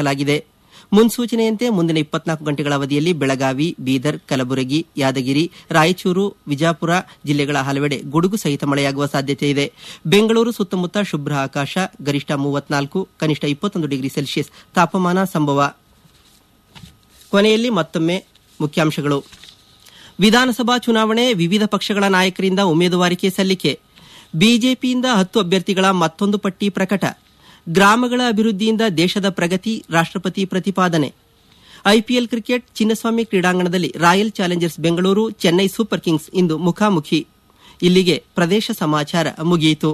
ಹಾಕಲಾಗಿದೆ ಮುನ್ಸೂಚನೆಯಂತೆ ಮುಂದಿನ ಇಪ್ಪತ್ನಾಲ್ಕು ಗಂಟೆಗಳ ಅವಧಿಯಲ್ಲಿ ಬೆಳಗಾವಿ ಬೀದರ್ ಕಲಬುರಗಿ ಯಾದಗಿರಿ ರಾಯಚೂರು ವಿಜಾಪುರ ಜಿಲ್ಲೆಗಳ ಹಲವೆಡೆ ಗುಡುಗು ಸಹಿತ ಮಳೆಯಾಗುವ ಸಾಧ್ಯತೆ ಇದೆ ಬೆಂಗಳೂರು ಸುತ್ತಮುತ್ತ ಶುಭ್ರ ಆಕಾಶ ಗರಿಷ್ಠ ಮೂವತ್ನಾಲ್ಕು ಕನಿಷ್ಠ ಇಪ್ಪತ್ತೊಂದು ಡಿಗ್ರಿ ಸೆಲ್ಸಿಯಸ್ ತಾಪಮಾನ ಸಂಭವ ಕೊನೆಯಲ್ಲಿ ಮತ್ತೊಮ್ಮೆ ಮುಖ್ಯಾಂಶಗಳು ವಿಧಾನಸಭಾ ಚುನಾವಣೆ ವಿವಿಧ ಪಕ್ಷಗಳ ನಾಯಕರಿಂದ ಉಮೇದುವಾರಿಕೆ ಸಲ್ಲಿಕೆ ಬಿಜೆಪಿಯಿಂದ ಹತ್ತು ಅಭ್ಯರ್ಥಿಗಳ ಮತ್ತೊಂದು ಪಟ್ಟಿ ಪ್ರಕಟ ಗ್ರಾಮಗಳ ಅಭಿವೃದ್ಧಿಯಿಂದ ದೇಶದ ಪ್ರಗತಿ ರಾಷ್ಟ್ರಪತಿ ಪ್ರತಿಪಾದನೆ ಐಪಿಎಲ್ ಕ್ರಿಕೆಟ್ ಚಿನ್ನಸ್ವಾಮಿ ಕ್ರೀಡಾಂಗಣದಲ್ಲಿ Royal Challengers Bengaluru Chennai Super Kings ಇಂದು ಮುಖಾಮುಖಿ ಇಲ್ಲಿಗೆ ಪ್ರದೇಶ ಸಮಾಚಾರ ಮುಗಿಯಿತು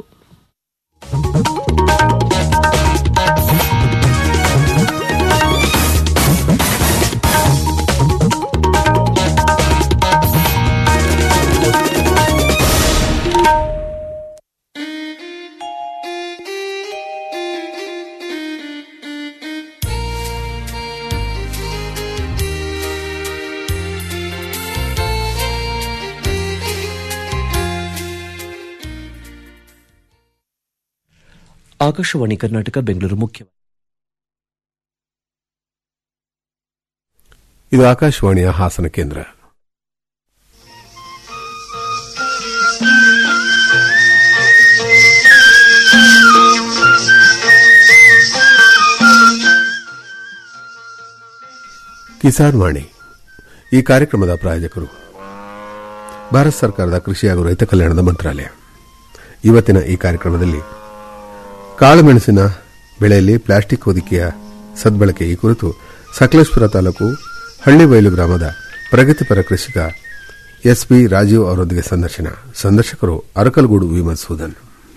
ಆಕಾಶವಾಣಿ ಕರ್ನಾಟಕ ಬೆಂಗಳೂರು ಮುಖ್ಯ ಇದು ಆಕಾಶವಾಣಿಯ ಹಾಸನ ಕೇಂದ್ರ ಕಿಸಾನ್ ವಾಣಿ ಈ ಕಾರ್ಯಕ್ರಮದ ಪ್ರಾಯೋಜಕರು ಭಾರತ ಸರ್ಕಾರದ ಕೃಷಿ ಹಾಗೂ ರೈತ ಕಲ್ಯಾಣದ ಮಂತ್ರಾಲಯ ಇವತ್ತಿನ ಈ ಕಾರ್ಯಕ್ರಮದಲ್ಲಿ ಕಾಳುಮೆಣಸಿನ ಬೆಳೆಯಲ್ಲಿ ಪ್ಲಾಸ್ಟಿಕ್ ಹೊದಿಕೆಯ ಸದ್ಬಳಕೆ ಈ ಕುರಿತು ಸಕಲೇಶ್ಪುರ ತಾಲೂಕು ಹಳ್ಳಿಬೈಲು ಗ್ರಾಮದ ಪ್ರಗತಿಪರ ಕೃಷಿಕ ಎಸ್ಪಿ ರಾಜೀವ್ ಅವರೊಂದಿಗೆ ಸಂದರ್ಶನ ಸಂದರ್ಶಕರು ಅರಕಲಗೂಡು ವಿ ಮಧುಸೂದನ್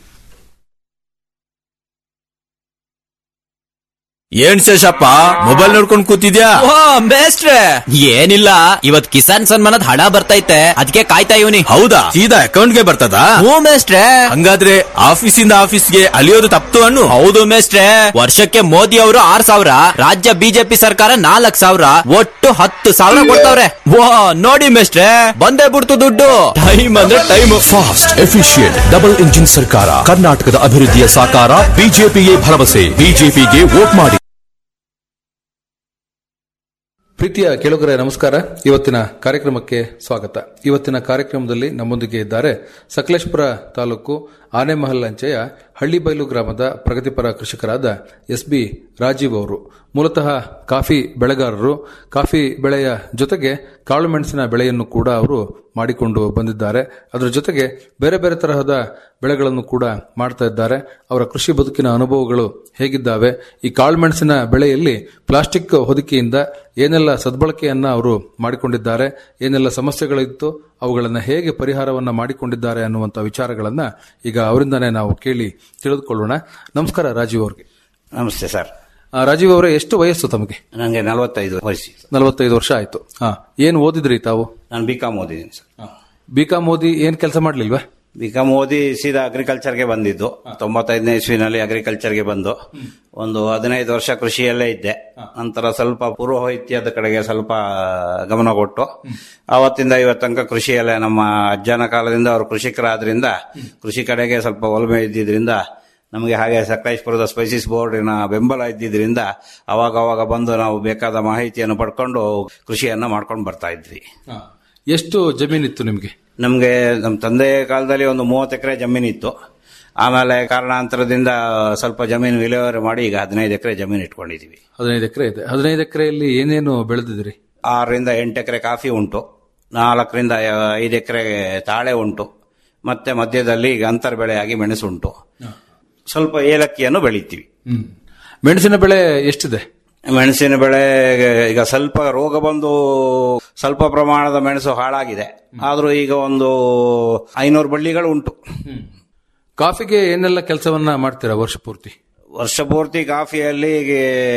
ಏನ್ ಶೇಷಪ್ಪ ಮೊಬೈಲ್ ನೋಡ್ಕೊಂಡ್ ಕೂತಿದ್ಯಾ ಓ ಮೇಸ್ಟ್ರೆ ಏನಿಲ್ಲ ಇವತ್ ಕಿಸಾನ್ ಸನ್ಮಾನದ ಹಣ ಬರ್ತೈತೆ ಅದಕ್ಕೆ ಕಾಯ್ತಾ ಇವನಿ ಹೌದಾ ಸೀದಾ ಅಕೌಂಟ್ಗೆ ಬರ್ತದ ಹ್ಞೂ ಮೇಸ್ಟ್ರೆ ಹಂಗಾದ್ರೆ ಆಫೀಸಿಂದ ಆಫೀಸ್ಗೆ ಅಲಿಯೋದು ತಪ್ತು ಅನ್ನು ಹೌದು ಮೇಸ್ಟ್ರೆ ವರ್ಷಕ್ಕೆ ಮೋದಿ ಅವರು ಆರ್ ಸಾವಿರ ರಾಜ್ಯ ಬಿಜೆಪಿ ಸರ್ಕಾರ ನಾಲ್ಕ್ ಸಾವಿರ ಒಟ್ಟು ಹತ್ತು ಸಾವಿರ ಕೊಡ್ತಾವ್ರೆ ವಾ ನೋಡಿ ಮೇಸ್ಟ್ರೆ ಬಂದೇ ಬಿಡ್ತು ದುಡ್ಡು ಟೈಮ್ ಅಂದ್ರೆ time fast efficient double engine ಸರ್ಕಾರ ಕರ್ನಾಟಕದ ಅಭಿವೃದ್ಧಿಯ ಸಾಕಾರ ಬಿಜೆಪಿಗೆ ಭರವಸೆ ಬಿಜೆಪಿಗೆ ವೋಟ್ ಮಾಡಿ ಪ್ರೀತಿಯ ಕೇಳುಗರೆ ನಮಸ್ಕಾರ ಇವತ್ತಿನ ಕಾರ್ಯಕ್ರಮಕ್ಕೆ ಸ್ವಾಗತ ಇವತ್ತಿನ ಕಾರ್ಯಕ್ರಮದಲ್ಲಿ ನಮ್ಮೊಂದಿಗೆ ಇದ್ದಾರೆ ಸಕಲೇಶ್ಪುರ ತಾಲೂಕು ಆನೆಮಹಲ್ ಅಂಚೆಯ ಹಳ್ಳಿಬೈಲು ಗ್ರಾಮದ ಪ್ರಗತಿಪರ ಕೃಷಿಕರಾದ ಎಸ್ ಬಿ ರಾಜೀವ್ ಅವರು ಮೂಲತಃ ಕಾಫಿ ಬೆಳೆಗಾರರು ಕಾಫಿ ಬೆಳೆಯ ಜೊತೆಗೆ ಕಾಳುಮೆಣಸಿನ ಬೆಳೆಯನ್ನು ಕೂಡ ಅವರು ಮಾಡಿಕೊಂಡು ಬಂದಿದ್ದಾರೆ ಅದರ ಜೊತೆಗೆ ಬೇರೆ ಬೇರೆ ತರಹದ ಬೆಳೆಗಳನ್ನು ಕೂಡ ಮಾಡ್ತಾ ಇದ್ದಾರೆ ಅವರ ಕೃಷಿ ಬದುಕಿನ ಅನುಭವಗಳು ಹೇಗಿದ್ದಾವೆ ಈ ಕಾಳುಮೆಣಸಿನ ಬೆಳೆಯಲ್ಲಿ ಪ್ಲಾಸ್ಟಿಕ್ ಹೊದಿಕೆಯಿಂದ ಏನೆಲ್ಲ ಸದ್ಬಳಕೆಯನ್ನ ಅವರು ಮಾಡಿಕೊಂಡಿದ್ದಾರೆ ಏನೆಲ್ಲ ಸಮಸ್ಯೆಗಳಿತ್ತು ಅವುಗಳನ್ನು ಹೇಗೆ ಪರಿಹಾರವನ್ನ ಮಾಡಿಕೊಂಡಿದ್ದಾರೆ ಅನ್ನುವಂಥ ವಿಚಾರಗಳನ್ನ ಈಗ ಅವರಿಂದನೇ ನಾವು ಕೇಳಿ ತಿಳಿದುಕೊಳ್ಳೋಣ ನಮಸ್ಕಾರ ರಾಜೀವ್ ಅವ್ರಿಗೆ ನಮಸ್ತೆ ಸರ್ ಆ, ರಾಜೀವ್ ಅವರೇ ಎಷ್ಟು ವಯಸ್ಸು ತಮಗೆ ನನಗೆ ನಲವತ್ತೈದು ವಯಸ್ಸು ನಲವತ್ತೈದು ವರ್ಷ ಆಯ್ತು ಹಾ ಏನ್ ಓದಿದ್ರಿ ತಾವು ನಾನು ಬಿ ಕಾಮ್ ಓದಿದ್ದೀನಿ ಸರ್ ಬಿಕಾಂ ಓದಿ ಏನ್ ಕೆಲಸ ಮಾಡ್ಲಿಲ್ವಾ ಬಿ ಕಾಮ್ ಓದಿ ಸೀದಾ ಅಗ್ರಿಕಲ್ಚರ್ಗೆ ಬಂದಿದ್ದು ತೊಂಬತ್ತೈದನೇ ಇಸ್ವಿನಲ್ಲಿ ಅಗ್ರಿಕಲ್ಚರ್ಗೆ ಬಂದು ಒಂದು ಹದಿನೈದು ವರ್ಷ ಕೃಷಿಯಲ್ಲೇ ಇದ್ದೆ ನಂತರ ಸ್ವಲ್ಪ ಪುರೋಹಿತ್ಯದ ಕಡೆಗೆ ಸ್ವಲ್ಪ ಗಮನ ಕೊಟ್ಟು ಆವತ್ತಿಂದ ಇವತ್ತು ತನಕ ಕೃಷಿಯಲ್ಲೇ ನಮ್ಮ ಅಜ್ಜನ ಕಾಲದಿಂದ ಅವರು ಕೃಷಿಕರಾದ್ರಿಂದ ಕೃಷಿ ಕಡೆಗೆ ಸ್ವಲ್ಪ ಒಲಮೆ ಇದ್ದಿದ್ರಿಂದ ನಮಗೆ ಹಾಗೆ ಸಕಲೇಶ್ಪುರದ ಸ್ಪೈಸಿಸ್ ಬೋರ್ಡಿನ ಬೆಂಬಲ ಇದ್ದಿದ್ರಿಂದ ಅವಾಗ ಅವಾಗ ಬಂದು ನಾವು ಬೇಕಾದ ಮಾಹಿತಿಯನ್ನು ಪಡ್ಕೊಂಡು ಕೃಷಿಯನ್ನ ಮಾಡ್ಕೊಂಡು ಬರ್ತಾ ಇದ್ವಿ ಎಷ್ಟು ಜಮೀನಿತ್ತು ನಿಮ್ಗೆ ನಮಗೆ ನಮ್ಮ ತಂದೆ ಕಾಲದಲ್ಲಿ ಒಂದು ಮೂವತ್ತು ಎಕರೆ ಜಮೀನಿತ್ತು ಆಮೇಲೆ ಕಾರಣಾಂತರದಿಂದ ಸ್ವಲ್ಪ ಜಮೀನು ವಿಲೇವಾರಿ ಮಾಡಿ ಈಗ ಹದಿನೈದು ಎಕರೆ ಜಮೀನು ಇಟ್ಕೊಂಡಿದೀವಿ ಹದಿನೈದು ಎಕರೆ ಇದೆ ಹದಿನೈದು ಎಕರೆಯಲ್ಲಿ ಏನೇನು ಬೆಳೆದಿದ್ರಿ ಆರರಿಂದ ಎಂಟು ಎಕರೆ ಕಾಫಿ ಉಂಟು ನಾಲ್ಕರಿಂದ ಐದು ಎಕರೆ ತಾಳೆ ಉಂಟು ಮತ್ತೆ ಮಧ್ಯದಲ್ಲಿ ಈಗ ಅಂತರ್ ಬೆಳೆಯಾಗಿ ಮೆಣಸು ಉಂಟು ಸ್ವಲ್ಪ ಏಲಕ್ಕಿಯನ್ನು ಬೆಳಿತೀವಿ ಹ್ಮ್ ಮೆಣಸಿನ ಬೆಳೆ ಎಷ್ಟಿದೆ ಮೆಣಸಿನ ಬೆಳೆ ಈಗ ಸ್ವಲ್ಪ ರೋಗ ಬಂದು ಸ್ವಲ್ಪ ಪ್ರಮಾಣದ ಮೆಣಸು ಹಾಳಾಗಿದೆ ಆದ್ರೂ ಈಗ ಒಂದು ಐನೂರು ಬಳ್ಳಿಗಳು ಉಂಟು ಕಾಫಿಗೆ ಏನೆಲ್ಲ ಕೆಲಸವನ್ನ ಮಾಡ್ತೀರಾ ವರ್ಷ ಪೂರ್ತಿ ವರ್ಷ ಪೂರ್ತಿ ಕಾಫಿಯಲ್ಲಿ ಈಗ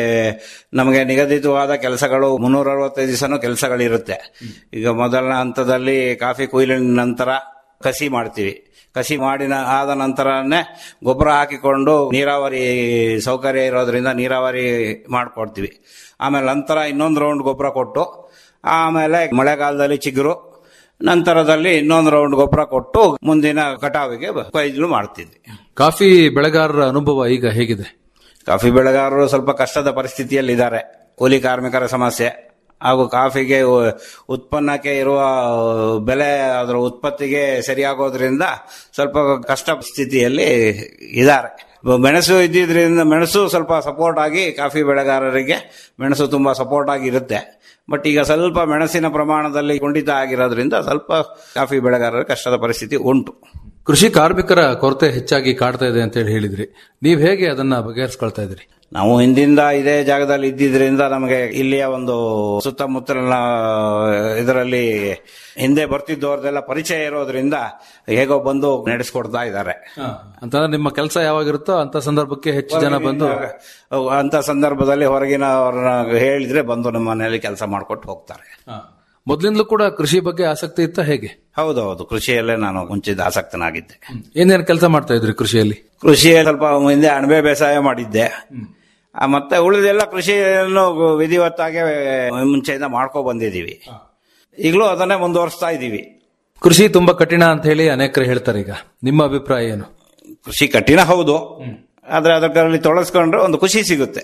ನಮಗೆ ನಿಗದಿತವಾದ ಕೆಲಸಗಳು ಮುನ್ನೂರ ಅರವತ್ತೈದು ದಿವಸನೂ ಕೆಲಸಗಳಿರುತ್ತೆ ಈಗ ಮೊದಲನೇ ಹಂತದಲ್ಲಿ ಕಾಫಿ ಕೊಯ್ಲಿನ ನಂತರ ಕಸಿ ಮಾಡ್ತೀವಿ ಕಸಿ ಮಾಡಿನ ಆದ ನಂತರನೇ ಗೊಬ್ಬರ ಹಾಕಿಕೊಂಡು ನೀರಾವರಿ ಸೌಕರ್ಯ ಇರೋದ್ರಿಂದ ನೀರಾವರಿ ಮಾಡಿಕೊಡ್ತೀವಿ ಆಮೇಲೆ ನಂತರ ಇನ್ನೊಂದು ರೌಂಡ್ ಗೊಬ್ಬರ ಕೊಟ್ಟು ಆಮೇಲೆ ಮಳೆಗಾಲದಲ್ಲಿ ಚಿಗುರು ನಂತರದಲ್ಲಿ ಇನ್ನೊಂದು ರೌಂಡ್ ಗೊಬ್ಬರ ಕೊಟ್ಟು ಮುಂದಿನ ಕಟಾವಿಗೆ ಕೊಯ್ಲು ಮಾಡ್ತಿದ್ವಿ ಕಾಫಿ ಬೆಳೆಗಾರರ ಅನುಭವ ಈಗ ಹೇಗಿದೆ ಕಾಫಿ ಬೆಳೆಗಾರರು ಸ್ವಲ್ಪ ಕಷ್ಟದ ಪರಿಸ್ಥಿತಿಯಲ್ಲಿದ್ದಾರೆ ಕೂಲಿ ಕಾರ್ಮಿಕರ ಸಮಸ್ಯೆ ಹಾಗೂ ಕಾಫಿಗೆ ಉ- ಉತ್ಪನ್ನಕ್ಕೆ ಇರುವ ಬೆಲೆ ಅದರ ಉತ್ಪತ್ತಿಗೆ ಸರಿಯಾಗೋದ್ರಿಂದ ಸ್ವಲ್ಪ ಕಷ್ಟ ಸ್ಥಿತಿಯಲ್ಲಿ ಇದ್ದಾರೆ ಮೆಣಸು ಇದ್ದಿದ್ರಿಂದ ಮೆಣಸು ಸ್ವಲ್ಪ ಸಪೋರ್ಟ್ ಆಗಿ ಕಾಫಿ ಬೆಳೆಗಾರರಿಗೆ ಮೆಣಸು ತುಂಬಾ ಸಪೋರ್ಟ್ ಆಗಿರುತ್ತೆ ಬಟ್ ಈಗ ಸ್ವಲ್ಪ ಮೆಣಸಿನ ಪ್ರಮಾಣದಲ್ಲಿ ಕುಂಠಿತ ಆಗಿರೋದ್ರಿಂದ ಸ್ವಲ್ಪ ಕಾಫಿ ಬೆಳೆಗಾರರಿಗೆ ಕಷ್ಟದ ಪರಿಸ್ಥಿತಿ ಉಂಟು ಕೃಷಿ ಕಾರ್ಮಿಕರ ಕೊರತೆ ಹೆಚ್ಚಾಗಿ ಕಾಡ್ತಾ ಇದೆ ಅಂತ ಹೇಳಿ ಹೇಳಿದ್ರಿ ನೀವ್ ಹೇಗೆ ಅದನ್ನ ಬಗೆಹರಿಸ್ಕೊಳ್ತಾ ಇದ್ರಿ ನಾವು ಹಿಂದಿಂದ ಇದೇ ಜಾಗದಲ್ಲಿ ಇದ್ದಿದ್ರಿಂದ ನಮಗೆ ಇಲ್ಲಿಯ ಒಂದು ಸುತ್ತಮುತ್ತಲಿನ ಇದರಲ್ಲಿ ಹಿಂದೆ ಬರ್ತಿದ್ದವ್ರದೆಲ್ಲ ಪರಿಚಯ ಇರೋದ್ರಿಂದ ಹೇಗೋ ಬಂದು ನಡೆಸ್ಕೊಡ್ತಾ ಇದ್ದಾರೆ ಅಂತಂದ್ರೆ ನಿಮ್ಮ ಕೆಲಸ ಯಾವಾಗಿರುತ್ತೋ ಅಂತ ಸಂದರ್ಭಕ್ಕೆ ಹೆಚ್ಚು ಜನ ಬಂದು ಅಂತ ಸಂದರ್ಭದಲ್ಲಿ ಹೊರಗಿನವ್ರನ್ನ ಹೇಳಿದ್ರೆ ಬಂದು ನಮ್ಮ ಮನೆಯಲ್ಲಿ ಕೆಲಸ ಮಾಡ್ಕೊಟ್ಟು ಹೋಗ್ತಾರೆ ಮೊದ್ಲಿಂದಲೂ ಕೂಡ ಕೃಷಿ ಬಗ್ಗೆ ಆಸಕ್ತಿ ಇತ್ತ ಹೇಗೆ ಹೌದೌದು ಕೃಷಿಯಲ್ಲೇ ನಾನು ಮುಂಚಿದ ಆಸಕ್ತನಾಗಿದ್ದೆ ಏನೇನ್ ಕೆಲಸ ಮಾಡ್ತಾ ಇದ್ರಿ ಕೃಷಿಯಲ್ಲಿ ಕೃಷಿಯಲ್ಲಿ ಸ್ವಲ್ಪ ಹಿಂದೆ ಅಣಬೆ ಬೇಸಾಯ ಮಾಡಿದ್ದೆ ಆ, ಮತ್ತೆ ಉಳಿದೆಲ್ಲ ಕೃಷಿಯನ್ನು ವಿಧಿವತ್ತಾಗಿ ಮುಂಚೆಯಿಂದ ಮಾಡ್ಕೊ ಬಂದಿದ್ದೀವಿ ಈಗಲೂ ಅದನ್ನೇ ಮುಂದುವರಿಸ್ತಾ ಇದ್ದೀವಿ ಕೃಷಿ ತುಂಬಾ ಕಠಿಣ ಅಂತ ಹೇಳಿ ಅನೇಕರು ಹೇಳ್ತಾರೆ ಈಗ ನಿಮ್ಮ ಅಭಿಪ್ರಾಯ ಏನು ಕೃಷಿ ಕಠಿಣ ಹೌದು ಆದ್ರೆ ಅದರಲ್ಲಿ ತೊಡಗಿಸ್ಕೊಂಡ್ರೆ ಒಂದು ಖುಷಿ ಸಿಗುತ್ತೆ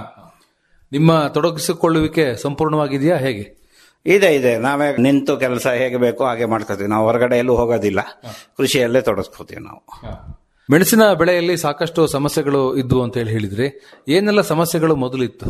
ನಿಮ್ಮ ತೊಡಗಿಸಿಕೊಳ್ಳುವಿಕೆ ಸಂಪೂರ್ಣವಾಗಿದೆಯಾ ಹೇಗೆ ಇದೆ ಇದೆ ನಾವೇ ನಿಂತು ಕೆಲಸ ಹೇಗೆ ಬೇಕೋ ಹಾಗೆ ಮಾಡ್ಕೋತೀವಿ ನಾವು ಹೊರಗಡೆ ಎಲ್ಲೂ ಹೋಗೋದಿಲ್ಲ ಕೃಷಿಯಲ್ಲೇ ತೊಡಗಿಸ್ಕೋತೀವಿ ನಾವು ಮೆಣಸಿನ ಬೆಳೆಯಲ್ಲಿ ಸಾಕಷ್ಟು ಸಮಸ್ಯೆಗಳು ಇದ್ವು ಅಂತ ಹೇಳಿ ಹೇಳಿದ್ರಿ ಏನೆಲ್ಲ ಸಮಸ್ಯೆಗಳು ಮೊದಲಿತ್ತು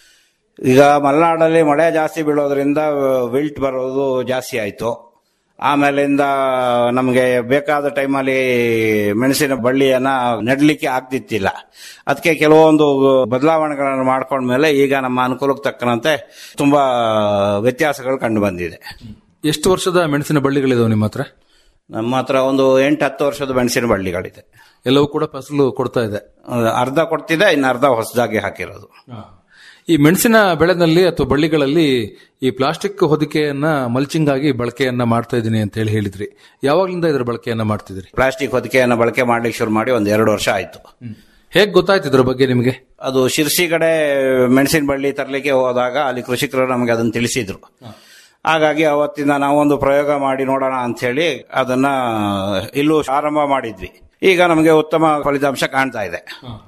ಈಗ ಮಲೆನಾಡಲ್ಲಿ ಮಳೆ ಜಾಸ್ತಿ ಬೀಳೋದ್ರಿಂದ ವಿಲ್ಟ್ ಬರೋದು ಜಾಸ್ತಿ ಆಯಿತು ಆಮೇಲಿಂದ ನಮಗೆ ಬೇಕಾದ ಟೈಮಲ್ಲಿ ಮೆಣಸಿನ ಬಳ್ಳಿಯನ್ನ ನೆಡಲಿಕ್ಕೆ ಆಗ್ತಿತ್ತಿಲ್ಲ ಅದಕ್ಕೆ ಕೆಲವೊಂದು ಬದಲಾವಣೆಗಳನ್ನು ಮಾಡ್ಕೊಂಡ್ಮೇಲೆ ಈಗ ನಮ್ಮ ಅನುಕೂಲಕ್ಕೆ ತಕ್ಕಂತೆ ತುಂಬಾ ವ್ಯತ್ಯಾಸಗಳು ಕಂಡು ಬಂದಿದೆ ಎಷ್ಟು ವರ್ಷದ ಮೆಣಸಿನ ಬಳ್ಳಿಗಳಿದಾವೆ ನಿಮ್ಮ ಹತ್ರ ನಮ್ಮ ಹತ್ರ ಒಂದು ಎಂಟು ಹತ್ತು ವರ್ಷದ ಮೆಣಸಿನ ಬಳ್ಳಿಗಳಿದೆ ಎಲ್ಲವೂ ಕೂಡ ಫಸಲು ಕೊಡ್ತಾ ಇದೆ ಅರ್ಧ ಕೊಡ್ತಿದೆ ಇನ್ನು ಅರ್ಧ ಹೊಸದಾಗಿ ಹಾಕಿರೋದು ಈ ಮೆಣಸಿನ ಬೆಳೆನಲ್ಲಿ ಅಥವಾ ಬಳ್ಳಿಗಳಲ್ಲಿ ಈ ಪ್ಲಾಸ್ಟಿಕ್ ಹೊದಿಕೆಯನ್ನ ಮಲ್ಚಿಂಗ್ ಆಗಿ ಬಳಕೆಯನ್ನ ಮಾಡ್ತಾ ಇದ್ದೀನಿ ಅಂತ ಹೇಳಿ ಹೇಳಿದ್ರಿ ಯಾವಾಗ್ಲಿಂದ ಇದರ ಬಳಕೆಯನ್ನ ಮಾಡ್ತಿದ್ರಿ ಪ್ಲಾಸ್ಟಿಕ್ ಹೊದಿಕೆಯನ್ನು ಬಳಕೆ ಮಾಡ್ಲಿಕ್ಕೆ ಶುರು ಮಾಡಿ ಒಂದು ಎರಡು ವರ್ಷ ಆಯ್ತು ಹೇಗ್ ಗೊತ್ತಾಯ್ತು ಇದ್ರ ಬಗ್ಗೆ ನಿಮಗೆ ಅದು ಶಿರ್ಸಿ ಕಡೆ ಮೆಣಸಿನ ಬಳ್ಳಿ ತರಲಿಕ್ಕೆ ಹೋದಾಗ ಅಲ್ಲಿ ಕೃಷಿಕರು ನಮಗೆ ಅದನ್ನು ತಿಳಿಸಿದ್ರು ಹಾಗಾಗಿ ಅವತ್ತಿಂದ ನಾವೊಂದು ಪ್ರಯೋಗ ಮಾಡಿ ನೋಡೋಣ ಅಂತ ಹೇಳಿ ಅದನ್ನ ಇಲ್ಲೂ ಆರಂಭ ಮಾಡಿದ್ವಿ ಈಗ ನಮಗೆ ಉತ್ತಮ ಫಲಿತಾಂಶ ಕಾಣ್ತಾ ಇದೆ